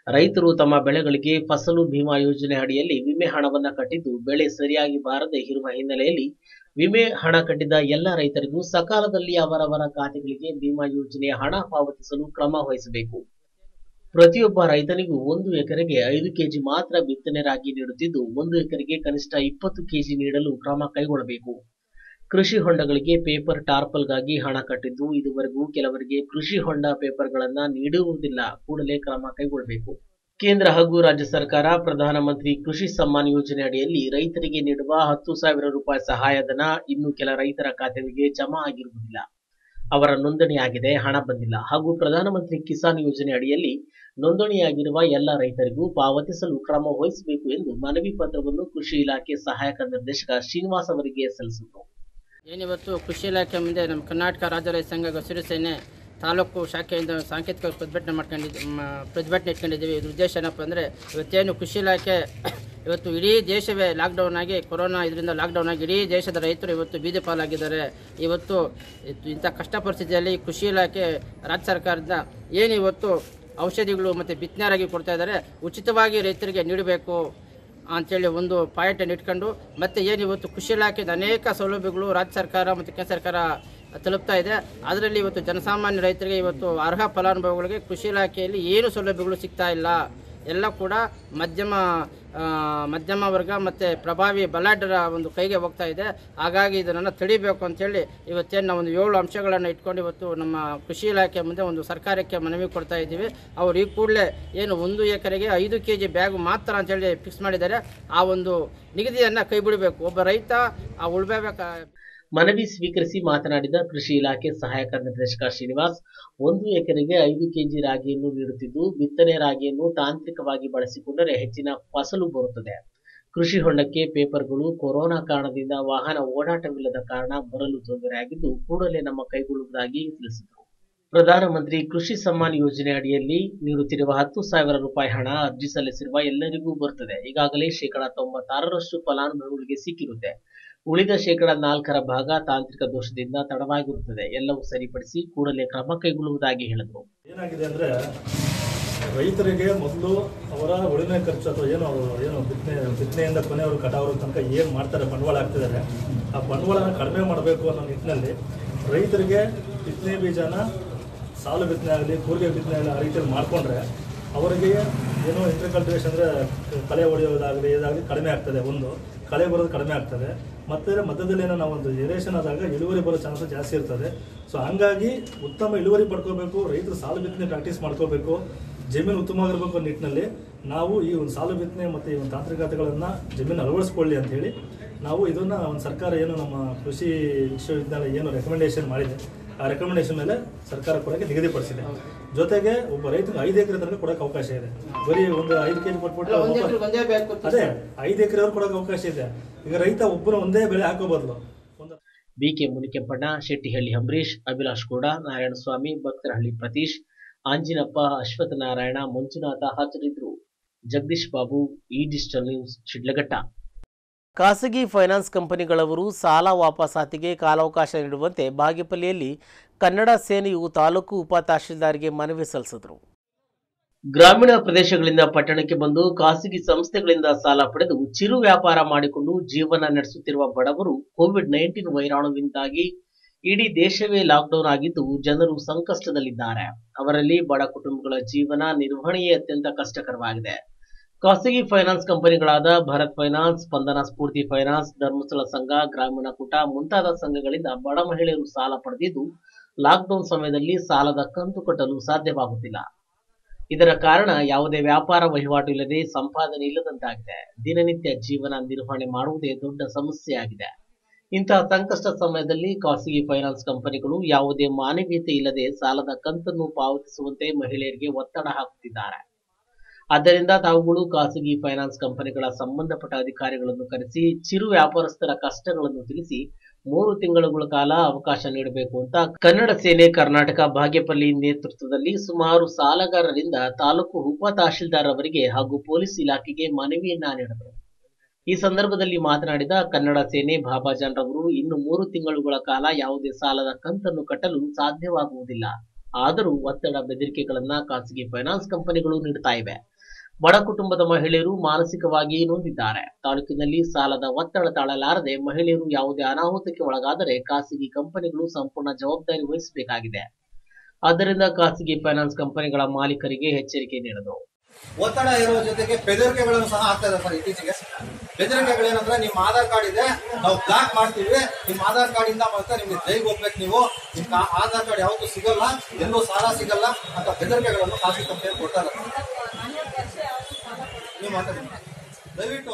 ರೈತರು ತಮ್ಮ ಬೆಳೆಗಳಿಗೆ ಫಸಲು ಭೀಮಾ ಯೋಜನೆ ಅಡಿಯಲ್ಲಿ ವಿಮೆ ಹಣವನ್ನ ಕಟ್ಟಿದ್ದು ಬೆಳೆ ಸರಿಯಾಗಿ ಬಾರದೆ ಇರುವ ಹಿನ್ನೆಲೆಯಲ್ಲಿ ವಿಮೆ ಹಣ ಕಟ್ಟಿದ ಎಲ್ಲ ರೈತರಿಗೂ ಸಕಾಲದಲ್ಲಿ ಅವರವರ ಖಾತೆಗಳಿಗೆ ಭೀಮಾ ಯೋಜನೆಯ ಹಣ ಪಾವತಿಸಲು ಕ್ರಮ ವಹಿಸಬೇಕು ಪ್ರತಿಯೊಬ್ಬ ರೈತನಿಗೂ ಒಂದು ಎಕರೆಗೆ ಐದು ಕೆಜಿ ಮಾತ್ರ ಬಿತ್ತನೆ ರಾಗಿ ನೀಡುತ್ತಿದ್ದು ಒಂದು ಎಕರೆಗೆ ಕನಿಷ್ಠ ಇಪ್ಪತ್ತು ಕೆಜಿ ನೀಡಲು ಕ್ರಮ ಕೈಗೊಳ್ಳಬೇಕು ಕೃಷಿ ಹೊಂಡಗಳಿಗೆ ಪೇಪರ್ ಟಾರ್ಪಲ್ಗಾಗಿ ಹಣ ಕಟ್ಟಿದ್ದು ಇದುವರೆಗೂ ಕೆಲವರಿಗೆ ಕೃಷಿ ಹೊಂಡ ಪೇಪರ್ಗಳನ್ನ ನೀಡಿರುವುದಿಲ್ಲ ಕೂಡಲೇ ಕ್ರಮ ಕೈಗೊಳ್ಳಬೇಕು ಕೇಂದ್ರ ಹಾಗೂ ರಾಜ್ಯ ಸರ್ಕಾರ ಪ್ರಧಾನಮಂತ್ರಿ ಕೃಷಿ ಸಮ್ಮಾನ್ ಯೋಜನೆ ಅಡಿಯಲ್ಲಿ ರೈತರಿಗೆ ನೀಡುವ ಹತ್ತು ಸಾವಿರ ರೂಪಾಯಿ ಸಹಾಯಧನ ಇನ್ನು ಕೆಲ ರೈತರ ಖಾತೆಗಳಿಗೆ ಜಮಾ ಆಗಿರುವುದಿಲ್ಲ ಅವರ ನೋಂದಣಿಯಾಗಿದೆ ಹಣ ಬಂದಿಲ್ಲ ಹಾಗೂ ಪ್ರಧಾನಮಂತ್ರಿ ಕಿಸಾನ್ ಯೋಜನೆ ಅಡಿಯಲ್ಲಿ ನೋಂದಣಿಯಾಗಿರುವ ಎಲ್ಲ ರೈತರಿಗೂ ಪಾವತಿಸಲು ಕ್ರಮ ವಹಿಸಬೇಕು ಎಂದು ಮನವಿ ಪತ್ರವನ್ನು ಕೃಷಿ ಇಲಾಖೆ ಸಹಾಯಕ ನಿರ್ದೇಶಕ ಶ್ರೀನಿವಾಸ್ ಅವರಿಗೆ ಸಲ್ಲಿಸಿದರು ಏನಿವತ್ತು ಕೃಷಿ ಇಲಾಖೆ ಮುಂದೆ ನಮ್ಮ ಕರ್ನಾಟಕ ರಾಜ್ಯ ರೈತ ಸಂಘ ಹಸಿರು ಸೇನೆ ತಾಲೂಕು ಶಾಖೆಯಿಂದ ಸಾಂಕೇತಿಕ ಪ್ರತಿಭಟನೆ ಮಾಡ್ಕೊಂಡಿದ್ದೀವಿ ಪ್ರತಿಭಟನೆ ಇಟ್ಕೊಂಡಿದ್ದೀವಿ ಇದ್ರ ಉದ್ದೇಶ ಏನಪ್ಪ ಅಂದರೆ ಇವತ್ತೇನು ಕೃಷಿ ಇಲಾಖೆ ಇವತ್ತು ಇಡೀ ದೇಶವೇ ಲಾಕ್ಡೌನ್ ಆಗಿ ಕೊರೋನಾ ಇದರಿಂದ ಲಾಕ್ಡೌನ್ ಆಗಿ ಇಡೀ ದೇಶದ ರೈತರು ಇವತ್ತು ಬೀದಿ ಪಾಲಾಗಿದ್ದಾರೆ ಇವತ್ತು ಇತ್ತು- ಇಂಥ ಕಷ್ಟ ಪರಿಸ್ಥಿತಿಯಲ್ಲಿ ಕೃಷಿ ಇಲಾಖೆ ರಾಜ್ಯ ಸರ್ಕಾರದಿಂದ ಏನು ಇವತ್ತು ಔಷಧಿಗಳು ಮತ್ತು ಬಿತ್ತನೆರಾಗಿ ಕೊಡ್ತಾ ಇದ್ದಾರೆ ಉಚಿತವಾಗಿ ರೈತರಿಗೆ ನೀಡಬೇಕು ಅಂತೇಳಿ ಒಂದು ಪಾಯಿಂಟನ್ನು ಇಟ್ಕೊಂಡು ಮತ್ತೆ ಏನು ಇವತ್ತು ಕೃಷಿ ಇಲಾಖೆದ ಅನೇಕ ಸೌಲಭ್ಯಗಳು ರಾಜ್ಯ ಸರ್ಕಾರ ಮತ್ತು ಕೇಂದ್ರ ಸರ್ಕಾರ ತಲುಪ್ತಾ ಇದೆ ಅದರಲ್ಲಿ ಇವತ್ತು ಜನಸಾಮಾನ್ಯ ರೈತರಿಗೆ ಇವತ್ತು ಅರ್ಹ ಫಲಾನುಭವಿಗಳಿಗೆ ಕೃಷಿ ಇಲಾಖೆಯಲ್ಲಿ ಏನು ಸೌಲಭ್ಯಗಳು ಸಿಗ್ತಾ ಇಲ್ಲ ಎಲ್ಲ ಕೂಡ ಮಧ್ಯಮ ಆ, ಮಧ್ಯಮ ವರ್ಗ ಮತ್ತು ಪ್ರಭಾವಿ ಬಲಾಢ್ಯರ ಒಂದು ಕೈಗೆ ಹೋಗ್ತಾ ಇದೆ ಹಾಗಾಗಿ ಇದನ್ನು ತಡಿಬೇಕು ಅಂತೇಳಿ ಇವತ್ತೇನು ನಾವು ಒಂದು ಏಳು ಅಂಶಗಳನ್ನು ಇಟ್ಕೊಂಡು ಇವತ್ತು ನಮ್ಮ ಕೃಷಿ ಇಲಾಖೆ ಮುಂದೆ ಒಂದು ಸರ್ಕಾರಕ್ಕೆ ಮನವಿ ಕೊಡ್ತಾ ಇದ್ದೀವಿ ಅವರು ಈ ಕೂಡಲೇ ಏನು ಒಂದು ಎಕರೆಗೆ ಐದು ಕೆ ಜಿ ಬ್ಯಾಗ್ ಮಾತ್ರ ಅಂತೇಳಿ ಫಿಕ್ಸ್ ಮಾಡಿದ್ದಾರೆ ಆ ಒಂದು ನಿಗದಿಯನ್ನು ಕೈ ಬಿಡಬೇಕು ಒಬ್ಬ ರೈತ ಆ ಉಳ್ಬೇಕ ಮನವಿ ಸ್ವೀಕರಿಸಿ ಮಾತನಾಡಿದ ಕೃಷಿ ಇಲಾಖೆ ಸಹಾಯಕ ನಿರ್ದೇಶಕ ಶ್ರೀನಿವಾಸ್ ಒಂದು ಎಕರೆಗೆ ಐದು ಕೆಜಿ ರಾಗಿಯನ್ನು ನೀಡುತ್ತಿದ್ದು ಬಿತ್ತನೆ ರಾಗಿಯನ್ನು ತಾಂತ್ರಿಕವಾಗಿ ಬಳಸಿಕೊಂಡರೆ ಹೆಚ್ಚಿನ ಫಸಲು ಬರುತ್ತದೆ ಕೃಷಿ ಹೊಂಡಕ್ಕೆ ಪೇಪರ್ಗಳು ಕೊರೋನಾ ಕಾರಣದಿಂದ ವಾಹನ ಓಡಾಟವಿಲ್ಲದ ಕಾರಣ ಬರಲು ತೊಂದರೆಯಾಗಿದ್ದು ಕೂಡಲೇ ನಮ್ಮ ಕೈಗೊಳ್ಳುವುದಾಗಿ ತಿಳಿಸಿದರು ಪ್ರಧಾನಮಂತ್ರಿ ಕೃಷಿ ಸಮ್ಮಾನ್ ಯೋಜನೆ ಅಡಿಯಲ್ಲಿ ನೀಡುತ್ತಿರುವ ಹತ್ತು ಸಾವಿರ ರೂಪಾಯಿ ಹಣ ಅರ್ಜಿ ಸಲ್ಲಿಸಿರುವ ಎಲ್ಲರಿಗೂ ಬರುತ್ತದೆ ಈಗಾಗಲೇ ಶೇಕಡಾ ತೊಂಬತ್ತಾರರಷ್ಟು ಫಲಾನುಭವಿಗಳಿಗೆ ಸಿಕ್ಕಿರುತ್ತೆ ಉಳಿದ ಶೇಕಡಾ ನಾಲ್ಕರ ಭಾಗ ತಾಂತ್ರಿಕ ದೋಷದಿಂದ ತಡವಾಗಿರುತ್ತದೆ ಎಲ್ಲವೂ ಸರಿಪಡಿಸಿ ಕೂಡಲೇ ಕ್ರಮ ಕೈಗೊಳ್ಳುವುದಾಗಿ ಹೇಳಿದರು ಏನಾಗಿದೆ ಅಂದರೆ ರೈತರಿಗೆ ಮೊದಲು ಅವರ ಉಳಿಮೆ ಖರ್ಚು ಅಥವಾ ಏನು ಅವರು ಏನು ಬಿತ್ತನೆ ಬಿತ್ತನೆಯಿಂದ ಕೊನೆಯವರು ಕಟಾವ್ರ ತನಕ ಏನು ಮಾಡ್ತಾರೆ ಬಂಡವಾಳ ಹಾಕ್ತಿದ್ದಾರೆ ಆ ಬಂಡವಾಳನ ಕಡಿಮೆ ಮಾಡಬೇಕು ಅನ್ನೋ ನಿಟ್ಟಿನಲ್ಲಿ ರೈತರಿಗೆ ಬಿತ್ತನೆ ಬೀಜನ ಸಾಲು ಬಿತ್ತನೆ ಆಗಲಿ ಕೂರಿಗೆ ಬಿತ್ತನೆ ಆಗಲಿ ಆ ರೀತಿಯಲ್ಲಿ ಮಾಡಿಕೊಂಡ್ರೆ ಅವರಿಗೆ ಏನೋ ಇಂಟರ್ಕಲ್ಟಿವೇಶನ್ ಅಂದರೆ ಕಳೆ ಹೊಡೆಯೋದಾಗಲಿ ಇದಾಗಲಿ ಕಡಿಮೆ ಆಗ್ತದೆ ಒಂದು ಕಳೆ ಬರೋದು ಕಡಿಮೆ ಆಗ್ತದೆ ಮತ್ತು ಮಧ್ಯದಲ್ಲಿ ಏನೋ ನಾವು ಒಂದು ಏರೇಷನ್ ಆದಾಗ ಇಳುವರಿ ಬರೋ ಚಾನ್ಸಸ್ ಜಾಸ್ತಿ ಇರ್ತದೆ ಸೊ ಹಂಗಾಗಿ ಉತ್ತಮ ಇಳುವರಿ ಪಡ್ಕೋಬೇಕು ರೈತರು ಸಾಲು ಬಿತ್ತನೆ ಪ್ರಾಕ್ಟೀಸ್ ಮಾಡ್ಕೋಬೇಕು ಜಮೀನು ಉತ್ತಮವಾಗಿರ್ಬೇಕು ಅನ್ನೋ ನಿಟ್ಟಿನಲ್ಲಿ ನಾವು ಈ ಒಂದು ಸಾಲು ಬಿತ್ತನೆ ಮತ್ತು ಈ ಒಂದು ತಾಂತ್ರಿಕತೆಗಳನ್ನು ಜಮೀನು ಅಳವಡಿಸ್ಕೊಳ್ಳಿ ಅಂತ ಹೇಳಿ ನಾವು ಇದನ್ನು ಒಂದು ಸರ್ಕಾರ ಏನು ನಮ್ಮ ಕೃಷಿ ವಿಶ್ವವಿದ್ಯಾಲಯ ಏನು ರೆಕಮೆಂಡೇಶನ್ ಮಾಡಿದೆ ಆ ರೆಕಮೆಂಡೇಶನ್ ಮೇಲೆ ಸರ್ಕಾರ ಕೊಡೋಕ್ಕೆ ನಿಗದಿಪಡಿಸಿದೆ ಜೊತೆಗೆ ಒಬ್ಬ ರೈತನಿಗೆ ಐದು ಎಕರೆ ತನಕ ಕೊಡೋಕೆ ಅವಕಾಶ ಇದೆ ಬರೀ ಒಂದು ಐದು ಕೆಜಿ ಕೊಟ್ಬಿಟ್ಟು ಒಂದು ಒಬ್ಬ- ಎಕರೆಗೆ ಒಂದೇ ಬೇಕು ಅದೇ ಐದು ಎಕರೆವರೆಗೂ ಕೊಡೋಕೆ ಅವಕಾಶ ಇದೆ ಈಗ ರೈತ ಒಬ್ಬನ ಒಂದೇ ಬೆಳೆ ಹಾಕೋ ಬದಲು ಬಿಕೆ ಮುನಿಕೆಂಪಣ್ಣ ಶೆಟ್ಟಿಹಳ್ಳಿ ಅಂಬರೀಶ್ ಅಭಿಲಾಷ್ ಗೌಡ ನಾರಾಯಣಸ್ವಾಮಿ ಭಕ್ತರಹಳ್ಳಿ ಪ್ರತೀಶ್ ಆಂಜಿನಪ್ಪ ಅಶ್ವಥ್ ನಾರಾಯಣ ಮಂಜುನಾಥ ಹಾಜರಿದ್ದರು ಜಗದೀಶ್ ಬಾಬು ಈ ಡಿಜಿಟಲ್ ನ್ಯೂಸ್ ಶಿಡ್ಲಘಟ್ಟ ಖಾಸಗಿ ಫೈನಾನ್ಸ್ ಕಂಪನಿಗಳವರು ಸಾಲ ವಾಪಸಾತಿಗೆ ಕಾಲಾವಕಾಶ ನೀಡುವಂತೆ ಬಾಗೇಪಲ್ಲಿಯಲ್ಲಿ ಕನ್ನಡ ಸೇನೆಯು ತಾಲೂಕು ಉಪ ತಹಶೀಲ್ದಾರ್ಗೆ ಮನವಿ ಸಲ್ಲಿಸಿದರು ಗ್ರಾಮೀಣ ಪ್ರದೇಶಗಳಿಂದ ಪಟ್ಟಣಕ್ಕೆ ಬಂದು ಖಾಸಗಿ ಸಂಸ್ಥೆಗಳಿಂದ ಸಾಲ ಪಡೆದು ಚಿರು ವ್ಯಾಪಾರ ಮಾಡಿಕೊಂಡು ಜೀವನ ನಡೆಸುತ್ತಿರುವ ಬಡವರು ಕೋವಿಡ್ ನೈನ್ಟೀನ್ ವೈರಾಣುವಿನಿಂದಾಗಿ ಇಡೀ ದೇಶವೇ ಲಾಕ್ಡೌನ್ ಆಗಿದ್ದು ಜನರು ಸಂಕಷ್ಟದಲ್ಲಿದ್ದಾರೆ ಅವರಲ್ಲಿ ಬಡ ಕುಟುಂಬಗಳ ಜೀವನ ನಿರ್ವಹಣೆಯೇ ಅತ್ಯಂತ ಕಷ್ಟಕರವಾಗಿದೆ ಖಾಸಗಿ ಫೈನಾನ್ಸ್ ಕಂಪನಿಗಳಾದ ಭಾರತ್ ಫೈನಾನ್ಸ್ ಸ್ಪಂದನ ಸ್ಫೂರ್ತಿ ಫೈನಾನ್ಸ್ ಧರ್ಮಸ್ಥಳ ಸಂಘ ಗ್ರಾಮೀಣ ಕೂಟ ಮುಂತಾದ ಸಂಘಗಳಿಂದ ಬಡ ಮಹಿಳೆಯರು ಸಾಲ ಪಡೆದಿದ್ದು ಲಾಕ್ಡೌನ್ ಸಮಯದಲ್ಲಿ ಸಾಲದ ಕಂತು ಕಟ್ಟಲು ಸಾಧ್ಯವಾಗುತ್ತಿಲ್ಲ ಇದರ ಕಾರಣ ಯಾವುದೇ ವ್ಯಾಪಾರ ವಹಿವಾಟು ಇಲ್ಲದೆ ಸಂಪಾದನೆ ಇಲ್ಲದಂತಾಗಿದೆ ದಿನನಿತ್ಯ ಜೀವನ ನಿರ್ವಹಣೆ ಮಾಡುವುದೇ ದೊಡ್ಡ ಸಮಸ್ಯೆಯಾಗಿದೆ ಇಂತಹ ಸಂಕಷ್ಟ ಸಮಯದಲ್ಲಿ ಖಾಸಗಿ ಫೈನಾನ್ಸ್ ಕಂಪನಿಗಳು ಯಾವುದೇ ಮಾನವೀಯತೆ ಇಲ್ಲದೆ ಸಾಲದ ಕಂತನ್ನು ಪಾವತಿಸುವಂತೆ ಮಹಿಳೆಯರಿಗೆ ಒತ್ತಡ ಹಾಕುತ್ತಿದ್ದಾರೆ ಆದ್ದರಿಂದ ತಾವುಗಳು ಖಾಸಗಿ ಫೈನಾನ್ಸ್ ಕಂಪನಿಗಳ ಸಂಬಂಧಪಟ್ಟ ಅಧಿಕಾರಿಗಳನ್ನು ಕರೆಸಿ ಚಿರು ವ್ಯಾಪಾರಸ್ಥರ ಕಷ್ಟಗಳನ್ನು ತಿಳಿಸಿ ಮೂರು ತಿಂಗಳುಗಳ ಕಾಲ ಅವಕಾಶ ನೀಡಬೇಕು ಅಂತ ಕನ್ನಡ ಸೇನೆ ಕರ್ನಾಟಕ ಬಾಗೇಪಲ್ಲಿ ನೇತೃತ್ವದಲ್ಲಿ ಸುಮಾರು ಸಾಲಗಾರರಿಂದ ತಾಲೂಕು ಉಪ ತಹಶೀಲ್ದಾರ್ ಅವರಿಗೆ ಹಾಗೂ ಪೊಲೀಸ್ ಇಲಾಖೆಗೆ ಮನವಿಯನ್ನ ನೀಡಿದರು ಈ ಸಂದರ್ಭದಲ್ಲಿ ಮಾತನಾಡಿದ ಕನ್ನಡ ಸೇನೆ ಬಾಬಾಜಾನ್ ರವರು ಇನ್ನು ಮೂರು ತಿಂಗಳುಗಳ ಕಾಲ ಯಾವುದೇ ಸಾಲದ ಕಂತನ್ನು ಕಟ್ಟಲು ಸಾಧ್ಯವಾಗುವುದಿಲ್ಲ ಆದರೂ ಒತ್ತಡ ಬೆದರಿಕೆಗಳನ್ನ ಖಾಸಗಿ ಫೈನಾನ್ಸ್ ಕಂಪನಿಗಳು ನೀಡುತ್ತಾ ಇವೆ ಬಡ ಕುಟುಂಬದ ಮಹಿಳೆಯರು ಮಾನಸಿಕವಾಗಿ ನೊಂದಿದ್ದಾರೆ ತಾಲೂಕಿನಲ್ಲಿ ಸಾಲದ ಒತ್ತಡ ತಾಳಲಾರದೆ ಮಹಿಳೆಯರು ಯಾವುದೇ ಅನಾಹುತಕ್ಕೆ ಒಳಗಾದರೆ ಖಾಸಗಿ ಕಂಪನಿಗಳು ಸಂಪೂರ್ಣ ಜವಾಬ್ದಾರಿ ವಹಿಸಬೇಕಾಗಿದೆ ಆದ್ದರಿಂದ ಖಾಸಗಿ ಫೈನಾನ್ಸ್ ಕಂಪನಿಗಳ ಮಾಲೀಕರಿಗೆ ಎಚ್ಚರಿಕೆ ನೀಡಿದರು ಒತ್ತಡ ಇರುವ ಜೊತೆಗೆ ಬೆದರಿಕೆಗಳನ್ನು ಸಹ ಆಗ್ತಾ ಇದೆ ಸರ್ ಇತ್ತೀಚೆಗೆ ಬೆದರಿಕೆಗಳೇನಂದ್ರೆ ನಿಮ್ಮ ಆಧಾರ್ ಕಾರ್ಡ್ ಇದೆ ನಾವು ಬ್ಲಾಕ್ ಮಾಡ್ತೀವಿ ನಿಮ್ಮ ಆಧಾರ್ ಕಾರ್ಡ್ ಇಂದ ಮತ್ತೆ ನಿಮ್ಗೆ ಜೈಲ್ಗೆ ಹೋಗ್ಬೇಕು ನೀವು ನಿಮ್ಗೆ ಆ- ಆಧಾರ್ ಕಾರ್ಡ್ ಯಾವತ್ತೂ ಸಿಗಲ್ಲ ಎಲ್ಲೂ ಸಾಲ ಸಿಗಲ್ಲ ಅಂತ ಬೆದರಿಕೆಗಳನ್ನು ಖಾಸಗಿ ಕಂಪನಿಯಲ್ಲಿ ಕೊಡ್ತಾ ಇದ್ದಾರೆ ನೀವು ಮಾತಾಡಿ ದಯವಿಟ್ಟು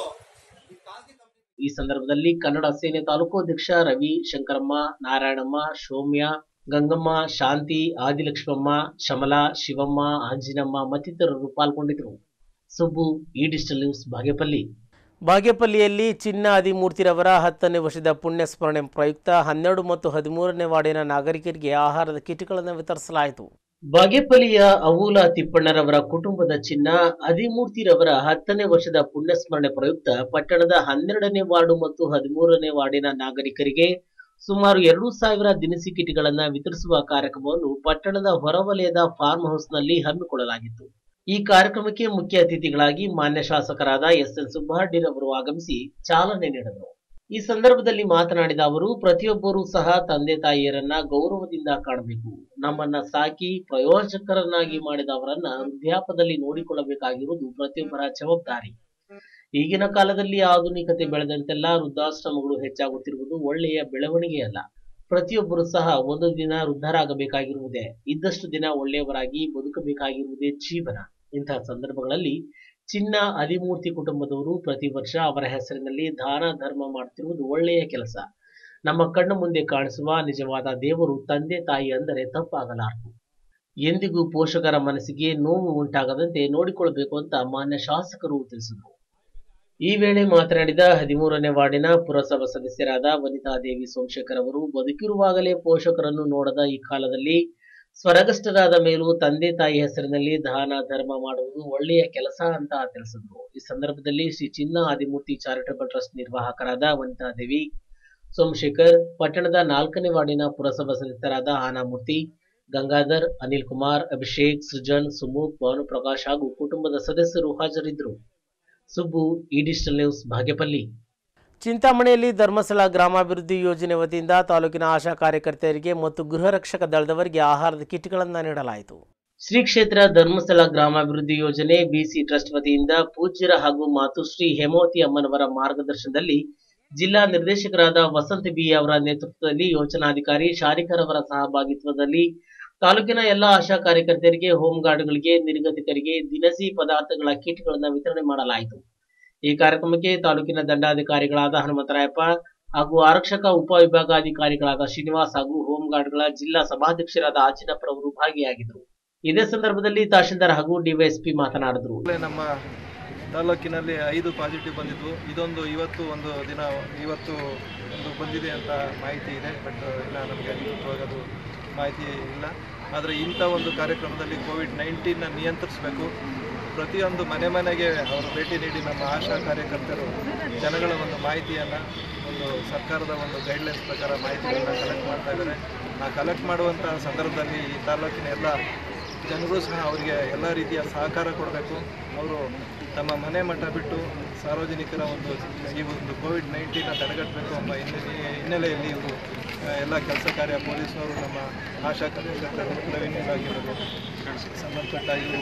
ಈ ಸಂದರ್ಭದಲ್ಲಿ ಕನ್ನಡ ಸೇನೆ ತಾಲೂಕು ಅಧ್ಯಕ್ಷ ರವಿ ಶಂಕರಮ್ಮ ನಾರಾಯಣಮ್ಮ ಸೌಮ್ಯ ಗಂಗಮ್ಮ ಶಾಂತಿ ಆದಿಲಕ್ಷ್ಮಮ್ಮ ಶಮಲಾ ಶಿವಮ್ಮ ಅಂಜಿನಮ್ಮ ಮತ್ತಿತರರು ಪಾಲ್ಗೊಂಡಿದ್ದರು ಸುಬ್ಬು ಈ ಡಿಜಿಟಲ್ ನ್ಯೂಸ್ ಬಾಗೇಪಲ್ಲಿ ಬಾಗೇಪಲ್ಲಿಯಲ್ಲಿ ಚಿನ್ನ ಆದಿಮೂರ್ತಿರವರ ಹತ್ತನೇ ವರ್ಷದ ಪುಣ್ಯ ಸ್ಮರಣೆ ಪ್ರಯುಕ್ತ ಹನ್ನೆರಡು ಮತ್ತು ಹದಿಮೂರನೇ ವಾರ್ಡಿನ ನಾಗರಿಕರಿಗೆ ಆಹಾರದ ಕಿಟ್ಗಳನ್ನು ವಿತರಿಸಲಾಯಿತು ಬಾಗೇಪಲ್ಲಿಯ ಅವೂಲ ತಿಪ್ಪಣ್ಣರವರ ಕುಟುಂಬದ ಚಿನ್ನ ಅದಿಮೂರ್ತಿರವರ ಹತ್ತನೇ ವರ್ಷದ ಪುಣ್ಯಸ್ಮರಣೆ ಪ್ರಯುಕ್ತ ಪಟ್ಟಣದ ಹನ್ನೆರಡನೇ ವಾರ್ಡು ಮತ್ತು ಹದಿಮೂರನೇ ವಾರ್ಡಿನ ನಾಗರಿಕರಿಗೆ ಸುಮಾರು ಎರಡು ಸಾವಿರ ದಿನಸಿ ಕಿಟ್ಗಳನ್ನ ವಿತರಿಸುವ ಕಾರ್ಯಕ್ರಮವನ್ನು ಪಟ್ಟಣದ ಹೊರವಲಯದ ಫಾರ್ಮ್ ಹೌಸ್ನಲ್ಲಿ ಹಮ್ಮಿಕೊಳ್ಳಲಾಗಿತ್ತು ಈ ಕಾರ್ಯಕ್ರಮಕ್ಕೆ ಮುಖ್ಯ ಅತಿಥಿಗಳಾಗಿ ಮಾನ್ಯ ಶಾಸಕರಾದ ಎಸ್ ಎನ್ ಸುಬ್ಬಾಡಿರವರು ಆಗಮಿಸಿ ಚಾಲನೆ ನೀಡಿದರು ಈ ಸಂದರ್ಭದಲ್ಲಿ ಮಾತನಾಡಿದ ಅವರು ಪ್ರತಿಯೊಬ್ಬರೂ ಸಹ ತಂದೆ ತಾಯಿಯರನ್ನ ಗೌರವದಿಂದ ಕಾಣಬೇಕು ನಮ್ಮನ್ನ ಸಾಕಿ ಪ್ರಯೋಜಕರನ್ನಾಗಿ ಮಾಡಿದ ಅವರನ್ನ ವೃದ್ಧಾಪದಲ್ಲಿ ನೋಡಿಕೊಳ್ಳಬೇಕಾಗಿರುವುದು ಪ್ರತಿಯೊಬ್ಬರ ಜವಾಬ್ದಾರಿ ಈಗಿನ ಕಾಲದಲ್ಲಿ ಆಧುನಿಕತೆ ಬೆಳೆದಂತೆಲ್ಲ ವೃದ್ಧಾಶ್ರಮಗಳು ಹೆಚ್ಚಾಗುತ್ತಿರುವುದು ಒಳ್ಳೆಯ ಬೆಳವಣಿಗೆಯಲ್ಲ ಪ್ರತಿಯೊಬ್ಬರು ಸಹ ಒಂದು ದಿನ ವೃದ್ಧರಾಗಬೇಕಾಗಿರುವುದೇ ಇದ್ದಷ್ಟು ದಿನ ಒಳ್ಳೆಯವರಾಗಿ ಬದುಕಬೇಕಾಗಿರುವುದೇ ಜೀವನ ಇಂತಹ ಸಂದರ್ಭಗಳಲ್ಲಿ ಚಿನ್ನ ಅದಿಮೂರ್ತಿ ಕುಟುಂಬದವರು ಪ್ರತಿ ವರ್ಷ ಅವರ ಹೆಸರಿನಲ್ಲಿ ದಾನ ಧರ್ಮ ಮಾಡುತ್ತಿರುವುದು ಒಳ್ಳೆಯ ಕೆಲಸ ನಮ್ಮ ಕಣ್ಣು ಮುಂದೆ ಕಾಣಿಸುವ ನಿಜವಾದ ದೇವರು ತಂದೆ ತಾಯಿ ಅಂದರೆ ತಪ್ಪಾಗಲಾರದು ಎಂದಿಗೂ ಪೋಷಕರ ಮನಸ್ಸಿಗೆ ನೋವು ಉಂಟಾಗದಂತೆ ನೋಡಿಕೊಳ್ಳಬೇಕು ಅಂತ ಮಾನ್ಯ ಶಾಸಕರು ತಿಳಿಸಿದರು ಈ ವೇಳೆ ಮಾತನಾಡಿದ ಹದಿಮೂರನೇ ವಾರ್ಡಿನ ಪುರಸಭಾ ಸದಸ್ಯರಾದ ವನಿತಾದೇವಿ ಸೋಮಶೇಖರ್ ಅವರು ಬದುಕಿರುವಾಗಲೇ ಪೋಷಕರನ್ನು ನೋಡದ ಈ ಕಾಲದಲ್ಲಿ ಸ್ವರ್ಗಸ್ಥರಾದ ಮೇಲೂ ತಂದೆ ತಾಯಿ ಹೆಸರಿನಲ್ಲಿ ದಾನ ಧರ್ಮ ಮಾಡುವುದು ಒಳ್ಳೆಯ ಕೆಲಸ ಅಂತ ತಿಳಿಸಿದ್ರು ಈ ಸಂದರ್ಭದಲ್ಲಿ ಶ್ರೀ ಚಿನ್ನ ಆದಿಮೂರ್ತಿ ಚಾರಿಟಬಲ್ ಟ್ರಸ್ಟ್ ನಿರ್ವಾಹಕರಾದ ವನಿತಾದೇವಿ ಸೋಮಶೇಖರ್ ಪಟ್ಟಣದ ನಾಲ್ಕನೇ ವಾರ್ಡಿನ ಪುರಸಭಾ ಸದಸ್ಯರಾದ ಆನಾಮೂರ್ತಿ ಗಂಗಾಧರ್ ಅನಿಲ್ ಕುಮಾರ್ ಅಭಿಷೇಕ್ ಸೃಜನ್ ಸುಮುಖ್ ಭಾನುಪ್ರಕಾಶ್ ಹಾಗೂ ಕುಟುಂಬದ ಸದಸ್ಯರು ಹಾಜರಿದ್ದರು ಸುಬ್ಬು ಈ ಡಿಜಿಟಲ್ ನ್ಯೂಸ್ ಭಾಗ್ಯಪಲ್ಲಿ ಚಿಂತಾಮಣಿಯಲ್ಲಿ ಧರ್ಮಸ್ಥಳ ಗ್ರಾಮಾಭಿವೃದ್ಧಿ ಯೋಜನೆ ವತಿಯಿಂದ ತಾಲೂಕಿನ ಆಶಾ ಕಾರ್ಯಕರ್ತೆಯರಿಗೆ ಮತ್ತು ಗೃಹ ರಕ್ಷಕ ದಳದವರಿಗೆ ಆಹಾರದ ಕಿಟ್ಗಳನ್ನು ನೀಡಲಾಯಿತು ಶ್ರೀ ಕ್ಷೇತ್ರ ಧರ್ಮಸ್ಥಳ ಗ್ರಾಮಾಭಿವೃದ್ಧಿ ಯೋಜನೆ ಬಿಸಿ ಟ್ರಸ್ಟ್ ವತಿಯಿಂದ ಪೂಜ್ಯರ ಹಾಗೂ ಮಾತುಶ್ರೀ ಹೇಮಾವತಿ ಅಮ್ಮನವರ ಮಾರ್ಗದರ್ಶನದಲ್ಲಿ ಜಿಲ್ಲಾ ನಿರ್ದೇಶಕರಾದ ವಸಂತ ಬಿ ಅವರ ನೇತೃತ್ವದಲ್ಲಿ ಯೋಜನಾಧಿಕಾರಿ ಶಾರಿಕರ್ ಅವರ ಸಹಭಾಗಿತ್ವದಲ್ಲಿ ತಾಲೂಕಿನ ಎಲ್ಲ ಆಶಾ ಕಾರ್ಯಕರ್ತೆಯರಿಗೆ ಹೋಮ್ ಗಾರ್ಡ್ಗಳಿಗೆ ನಿರ್ಗತಿಕರಿಗೆ ದಿನಸಿ ಪದಾರ್ಥಗಳ ಕಿಟ್ಗಳನ್ನು ವಿತರಣೆ ಮಾಡಲಾಯಿತು ಈ ಕಾರ್ಯಕ್ರಮಕ್ಕೆ ತಾಲೂಕಿನ ದಂಡಾಧಿಕಾರಿಗಳಾದ ಹನುಮಂತರಾಯಪ್ಪ ಹಾಗೂ ಆರಕ್ಷಕ ಉಪವಿಭಾಗಾಧಿಕಾರಿಗಳಾದ ಶ್ರೀನಿವಾಸ್ ಹಾಗೂ ಹೋಮ್ ಗಾರ್ಡ್ಗಳ ಜಿಲ್ಲಾ ಸಭಾಧ್ಯಕ್ಷರಾದ ಆಚಿನಪ್ಪರವರು ಭಾಗಿಯಾಗಿದ್ದರು ಇದೇ ಸಂದರ್ಭದಲ್ಲಿ ತಹಶೀಲ್ದಾರ್ ಹಾಗೂ ಡಿವೈಎಸ್ಪಿ ಮಾತನಾಡಿದರು ಈಗಾಗಲೇ ನಮ್ಮ ತಾಲೂಕಿನಲ್ಲಿ ಐದು ಪಾಸಿಟಿವ್ ಬಂದಿದ್ವು ಇದೊಂದು ಇವತ್ತು ಒಂದು ದಿನ ಇವತ್ತು ಒಂದು ಬಂದಿದೆ ಅಂತ ಮಾಹಿತಿ ಇದೆ ಬಟ್ ಇನ್ನು ನಮಗೆ ಅಧಿಕೃತವಾಗಿ ಅದು ಮಾಹಿತಿ ಇಲ್ಲ ಆದರೆ ಇಂಥ ಒಂದು ಕಾರ್ಯಕ್ರಮದಲ್ಲಿ ಕೋವಿಡ್ ನೈನ್ಟೀನ್ನ ನಿಯಂತ್ರಿಸಬೇಕು ಪ್ರತಿಯೊಂದು ಮನೆ ಮನೆಗೆ ಅವರು ಭೇಟಿ ನೀಡಿ ನಮ್ಮ ಆಶಾ ಕಾರ್ಯಕರ್ತರು ಜನಗಳ ಒಂದು ಮಾಹಿತಿಯನ್ನು ಒಂದು ಸರ್ಕಾರದ ಒಂದು ಗೈಡ್ಲೈನ್ಸ್ ಪ್ರಕಾರ ಮಾಹಿತಿಗಳನ್ನ ಕಲೆಕ್ಟ್ ಮಾಡ್ತಾ ಇದ್ದಾರೆ ಆ ಕಲೆಕ್ಟ್ ಮಾಡುವಂಥ ಸಂದರ್ಭದಲ್ಲಿ ಈ ತಾಲೂಕಿನ ಎಲ್ಲ ಜನರು ಸಹ ಅವರಿಗೆ ಎಲ್ಲ ರೀತಿಯ ಸಹಕಾರ ಕೊಡಬೇಕು ಅವರು ತಮ್ಮ ಮನೆ ಮಠ ಬಿಟ್ಟು ಸಾರ್ವಜನಿಕರ ಒಂದು ಈ ಒಂದು ಕೋವಿಡ್ ನೈನ್ಟೀನ ತಡೆಗಟ್ಟಬೇಕು ಎಂಬ ಹಿನ್ನೆಲೆ ಹಿನ್ನೆಲೆಯಲ್ಲಿ ಇವರು ಆ, ಎಲ್ಲ ಕೆಲಸ ಕಾರ್ಯ ಪೊಲೀಸರು ನಮ್ಮ ಆಶಾ ಕಾರ್ಯಕರ್ತರು ರೆವಿನ್ಯೂ ಇಲಾಖೆಯವರು ಸಂಬಂಧಪಟ್ಟ ಇವರು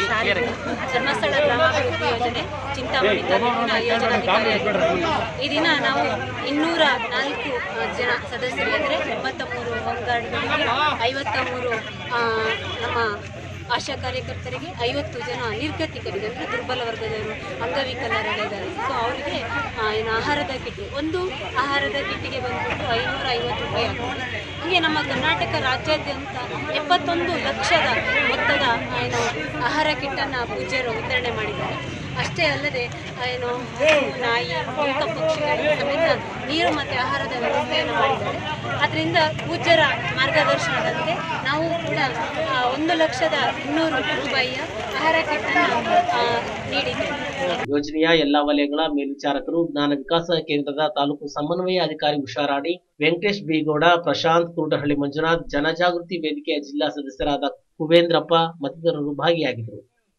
ಧರ್ಮಸ್ಥಳ ಗ್ರಾಮಾಭಿವೃದ್ಧಿ ಯೋಜನೆ ಚಿಂತಾಮಣಿ ತಾಲೂಕಿನ ಯೋಜನಾಧಿಕಾರಿಯಾಗಿದ್ದು ಈ ದಿನ ನಾವು ಇನ್ನೂರ ನಾಲ್ಕು ಜನ ಸದಸ್ಯರು ಅಂದರೆ ಎಂಬತ್ತ ಮೂರು ಹೋಮ್ ಗಾರ್ಡ್ಗಳಿಗೆ ಐವತ್ತ ಮೂರು ಆ, ನಮ್ಮ ಆಶಾ ಕಾರ್ಯಕರ್ತರಿಗೆ ಐವತ್ತು ಜನ ನಿರ್ಗತಿಕರಿಗೆ ಅಂದರೆ ದುರ್ಬಲ ವರ್ಗದವರು ಅಂಗವಿಕಲರಿದ್ದಾರೆ ಸೊ ಅವರಿಗೆ ಆ, ಏನು ಆಹಾರದ ಕಿಟ್ ಒಂದು ಆಹಾರದ ಕಿಟ್ಟಿಗೆ ಬಂದ್ಬಿಟ್ಟು ಐನೂರ ಐವತ್ತು ರೂಪಾಯಿ ಆಗ್ತದೆ ಹೀಗೆ ನಮ್ಮ ಕರ್ನಾಟಕ ರಾಜ್ಯಾದ್ಯಂತ ಎಪ್ಪತ್ತೊಂದು ಲಕ್ಷದ ಮೊತ್ತದ ಏನು ಆಹಾರ ಕಿಟ್ಟನ್ನು ಪೂಜ್ಯರು ವಿತರಣೆ ಮಾಡಿದ್ದಾರೆ ಅಷ್ಟೇ ಅಲ್ಲದೆ ಆ, ಏನು ಹಸು, ನಾಯಿ ಮೂಕ ಪಕ್ಷಿಗಳಿಗೆ ಸಮೇತ ನೀರು ಮತ್ತು ಆಹಾರದ ವ್ಯವಸ್ಥೆಯನ್ನು ಮಾಡಿದ್ದಾರೆ ಅದರಿಂದ ಪೂಜ್ಯರ ಮಾರ್ಗದರ್ಶನದಂತೆ ನಾವು ಕೂಡ ಆ, ಒಂದು ಲಕ್ಷದ ಇನ್ನೂರು ರೂಪಾಯಿಯ ಆಹಾರ ಕಿಟ್ಟನ್ನು ಆ, ನೀಡಿದ್ದೇವೆ ಯೋಜನೆಯ ಎಲ್ಲಾ ವಲಯಗಳ ಮೇಲ್ವಿಚಾರಕರು ಜ್ಞಾನ ವಿಕಾಸ ಕೇಂದ್ರದ ತಾಲೂಕು ಸಮನ್ವಯ ಅಧಿಕಾರಿ ಉಷಾರಾಣಿ ವೆಂಕಟೇಶ್ ಬಿಗೌಡ ಪ್ರಶಾಂತ್ ಕುರುಟಹಳ್ಳಿ ಮಂಜುನಾಥ್ ಜನಜಾಗೃತಿ ವೇದಿಕೆಯ ಜಿಲ್ಲಾ ಸದಸ್ಯರಾದ ಕುಬೇಂದ್ರಪ್ಪ ಮತ್ತಿತರರು ಭಾಗಿಯಾಗಿದ್ದರು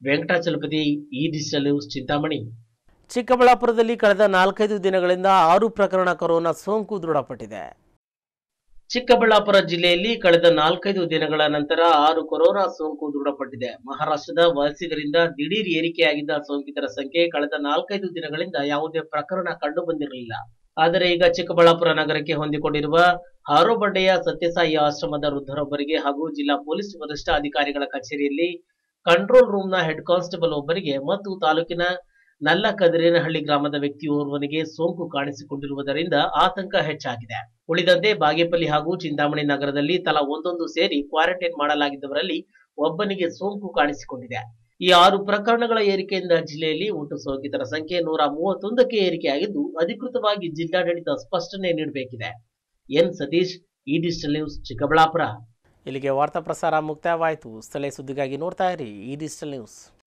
ವೆಂಕಟಾಚಲಪತಿ ಈ ಡಿಜಿಟಲ್ ನ್ಯೂಸ್ ಚಿಂತಾಮಣಿ ಚಿಕ್ಕಬಳ್ಳಾಪುರದಲ್ಲಿ ಕಳೆದ ನಾಲ್ಕೈದು ದಿನಗಳಿಂದ ಆರು ಪ್ರಕರಣ ಕೊರೋನಾ ಸೋಂಕು ದೃಢಪಟ್ಟಿದೆ ಚಿಕ್ಕಬಳ್ಳಾಪುರ ಜಿಲ್ಲೆಯಲ್ಲಿ ಕಳೆದ ನಾಲ್ಕೈದು ದಿನಗಳ ನಂತರ ಆರು ಕೊರೋನಾ ಸೋಂಕು ದೃಢಪಟ್ಟಿದೆ ಮಹಾರಾಷ್ಟ್ರದ ವಲಸಿಗರಿಂದ ದಿಢೀರ್ ಏರಿಕೆಯಾಗಿದ್ದ ಸೋಂಕಿತರ ಸಂಖ್ಯೆ ಕಳೆದ ನಾಲ್ಕೈದು ದಿನಗಳಿಂದ ಯಾವುದೇ ಪ್ರಕರಣ ಕಂಡು ಬಂದಿರಲಿಲ್ಲ ಆದರೆ ಈಗ ಚಿಕ್ಕಬಳ್ಳಾಪುರ ನಗರಕ್ಕೆ ಹೊಂದಿಕೊಂಡಿರುವ ಹಾರೋಬಡ್ಡೆಯ ಸತ್ಯಸಾಯಿ ಆಶ್ರಮದ ವೃದ್ಧರೊಬ್ಬರಿಗೆ ಹಾಗೂ ಜಿಲ್ಲಾ ಪೊಲೀಸ್ ವರಿಷ್ಠ ಅಧಿಕಾರಿಗಳ ಕಚೇರಿಯಲ್ಲಿ ಕಂಟ್ರೋಲ್ ರೂಮ್ನ ಹೆಡ್ ಕಾನ್ಸ್ಟೇಬಲ್ ಒಬ್ಬರಿಗೆ ಮತ್ತು ತಾಲೂಕಿನ ನಲ್ಲ ಕದಿರೇನಹಳ್ಳಿ ಗ್ರಾಮದ ವ್ಯಕ್ತಿಯೋರ್ವನಿಗೆ ಸೋಂಕು ಕಾಣಿಸಿಕೊಂಡಿರುವುದರಿಂದ ಆತಂಕ ಹೆಚ್ಚಾಗಿದೆ ಉಳಿದಂತೆ ಬಾಗೇಪಲ್ಲಿ ಹಾಗೂ ಚಿಂತಾಮಣಿ ನಗರದಲ್ಲಿ ತಲಾ ಒಂದೊಂದು ಸೇರಿ ಕ್ವಾರಂಟೈನ್ ಮಾಡಲಾಗಿದ್ದವರಲ್ಲಿ ಒಬ್ಬನಿಗೆ ಸೋಂಕು ಕಾಣಿಸಿಕೊಂಡಿದೆ ಈ ಆರು ಪ್ರಕರಣಗಳ ಏರಿಕೆಯಿಂದ ಜಿಲ್ಲೆಯಲ್ಲಿ ಒಟ್ಟು ಸೋಂಕಿತರ ಸಂಖ್ಯೆ ನೂರ ಮೂವತ್ತೊಂದಕ್ಕೆ ಏರಿಕೆಯಾಗಿದ್ದು ಅಧಿಕೃತವಾಗಿ ಜಿಲ್ಲಾಡಳಿತ ಸ್ಪಷ್ಟನೆ ನೀಡಬೇಕಿದೆ ಎನ್ ಸತೀಶ್ ಈ ಡಿಜಿಟಲ್ ನ್ಯೂಸ್ ಚಿಕ್ಕಬಳ್ಳಾಪುರ ಇಲ್ಲಿಗೆ ವಾರ್ತಾ ಪ್ರಸಾರ ಮುಕ್ತಾಯವಾಯಿತು ಸ್ಥಳೀಯ ಸುದ್ದಿಗಾಗಿ ನೋಡ್ತಾ ಇರಿ ಈ ಡಿಜಿಟಲ್ ನ್ಯೂಸ್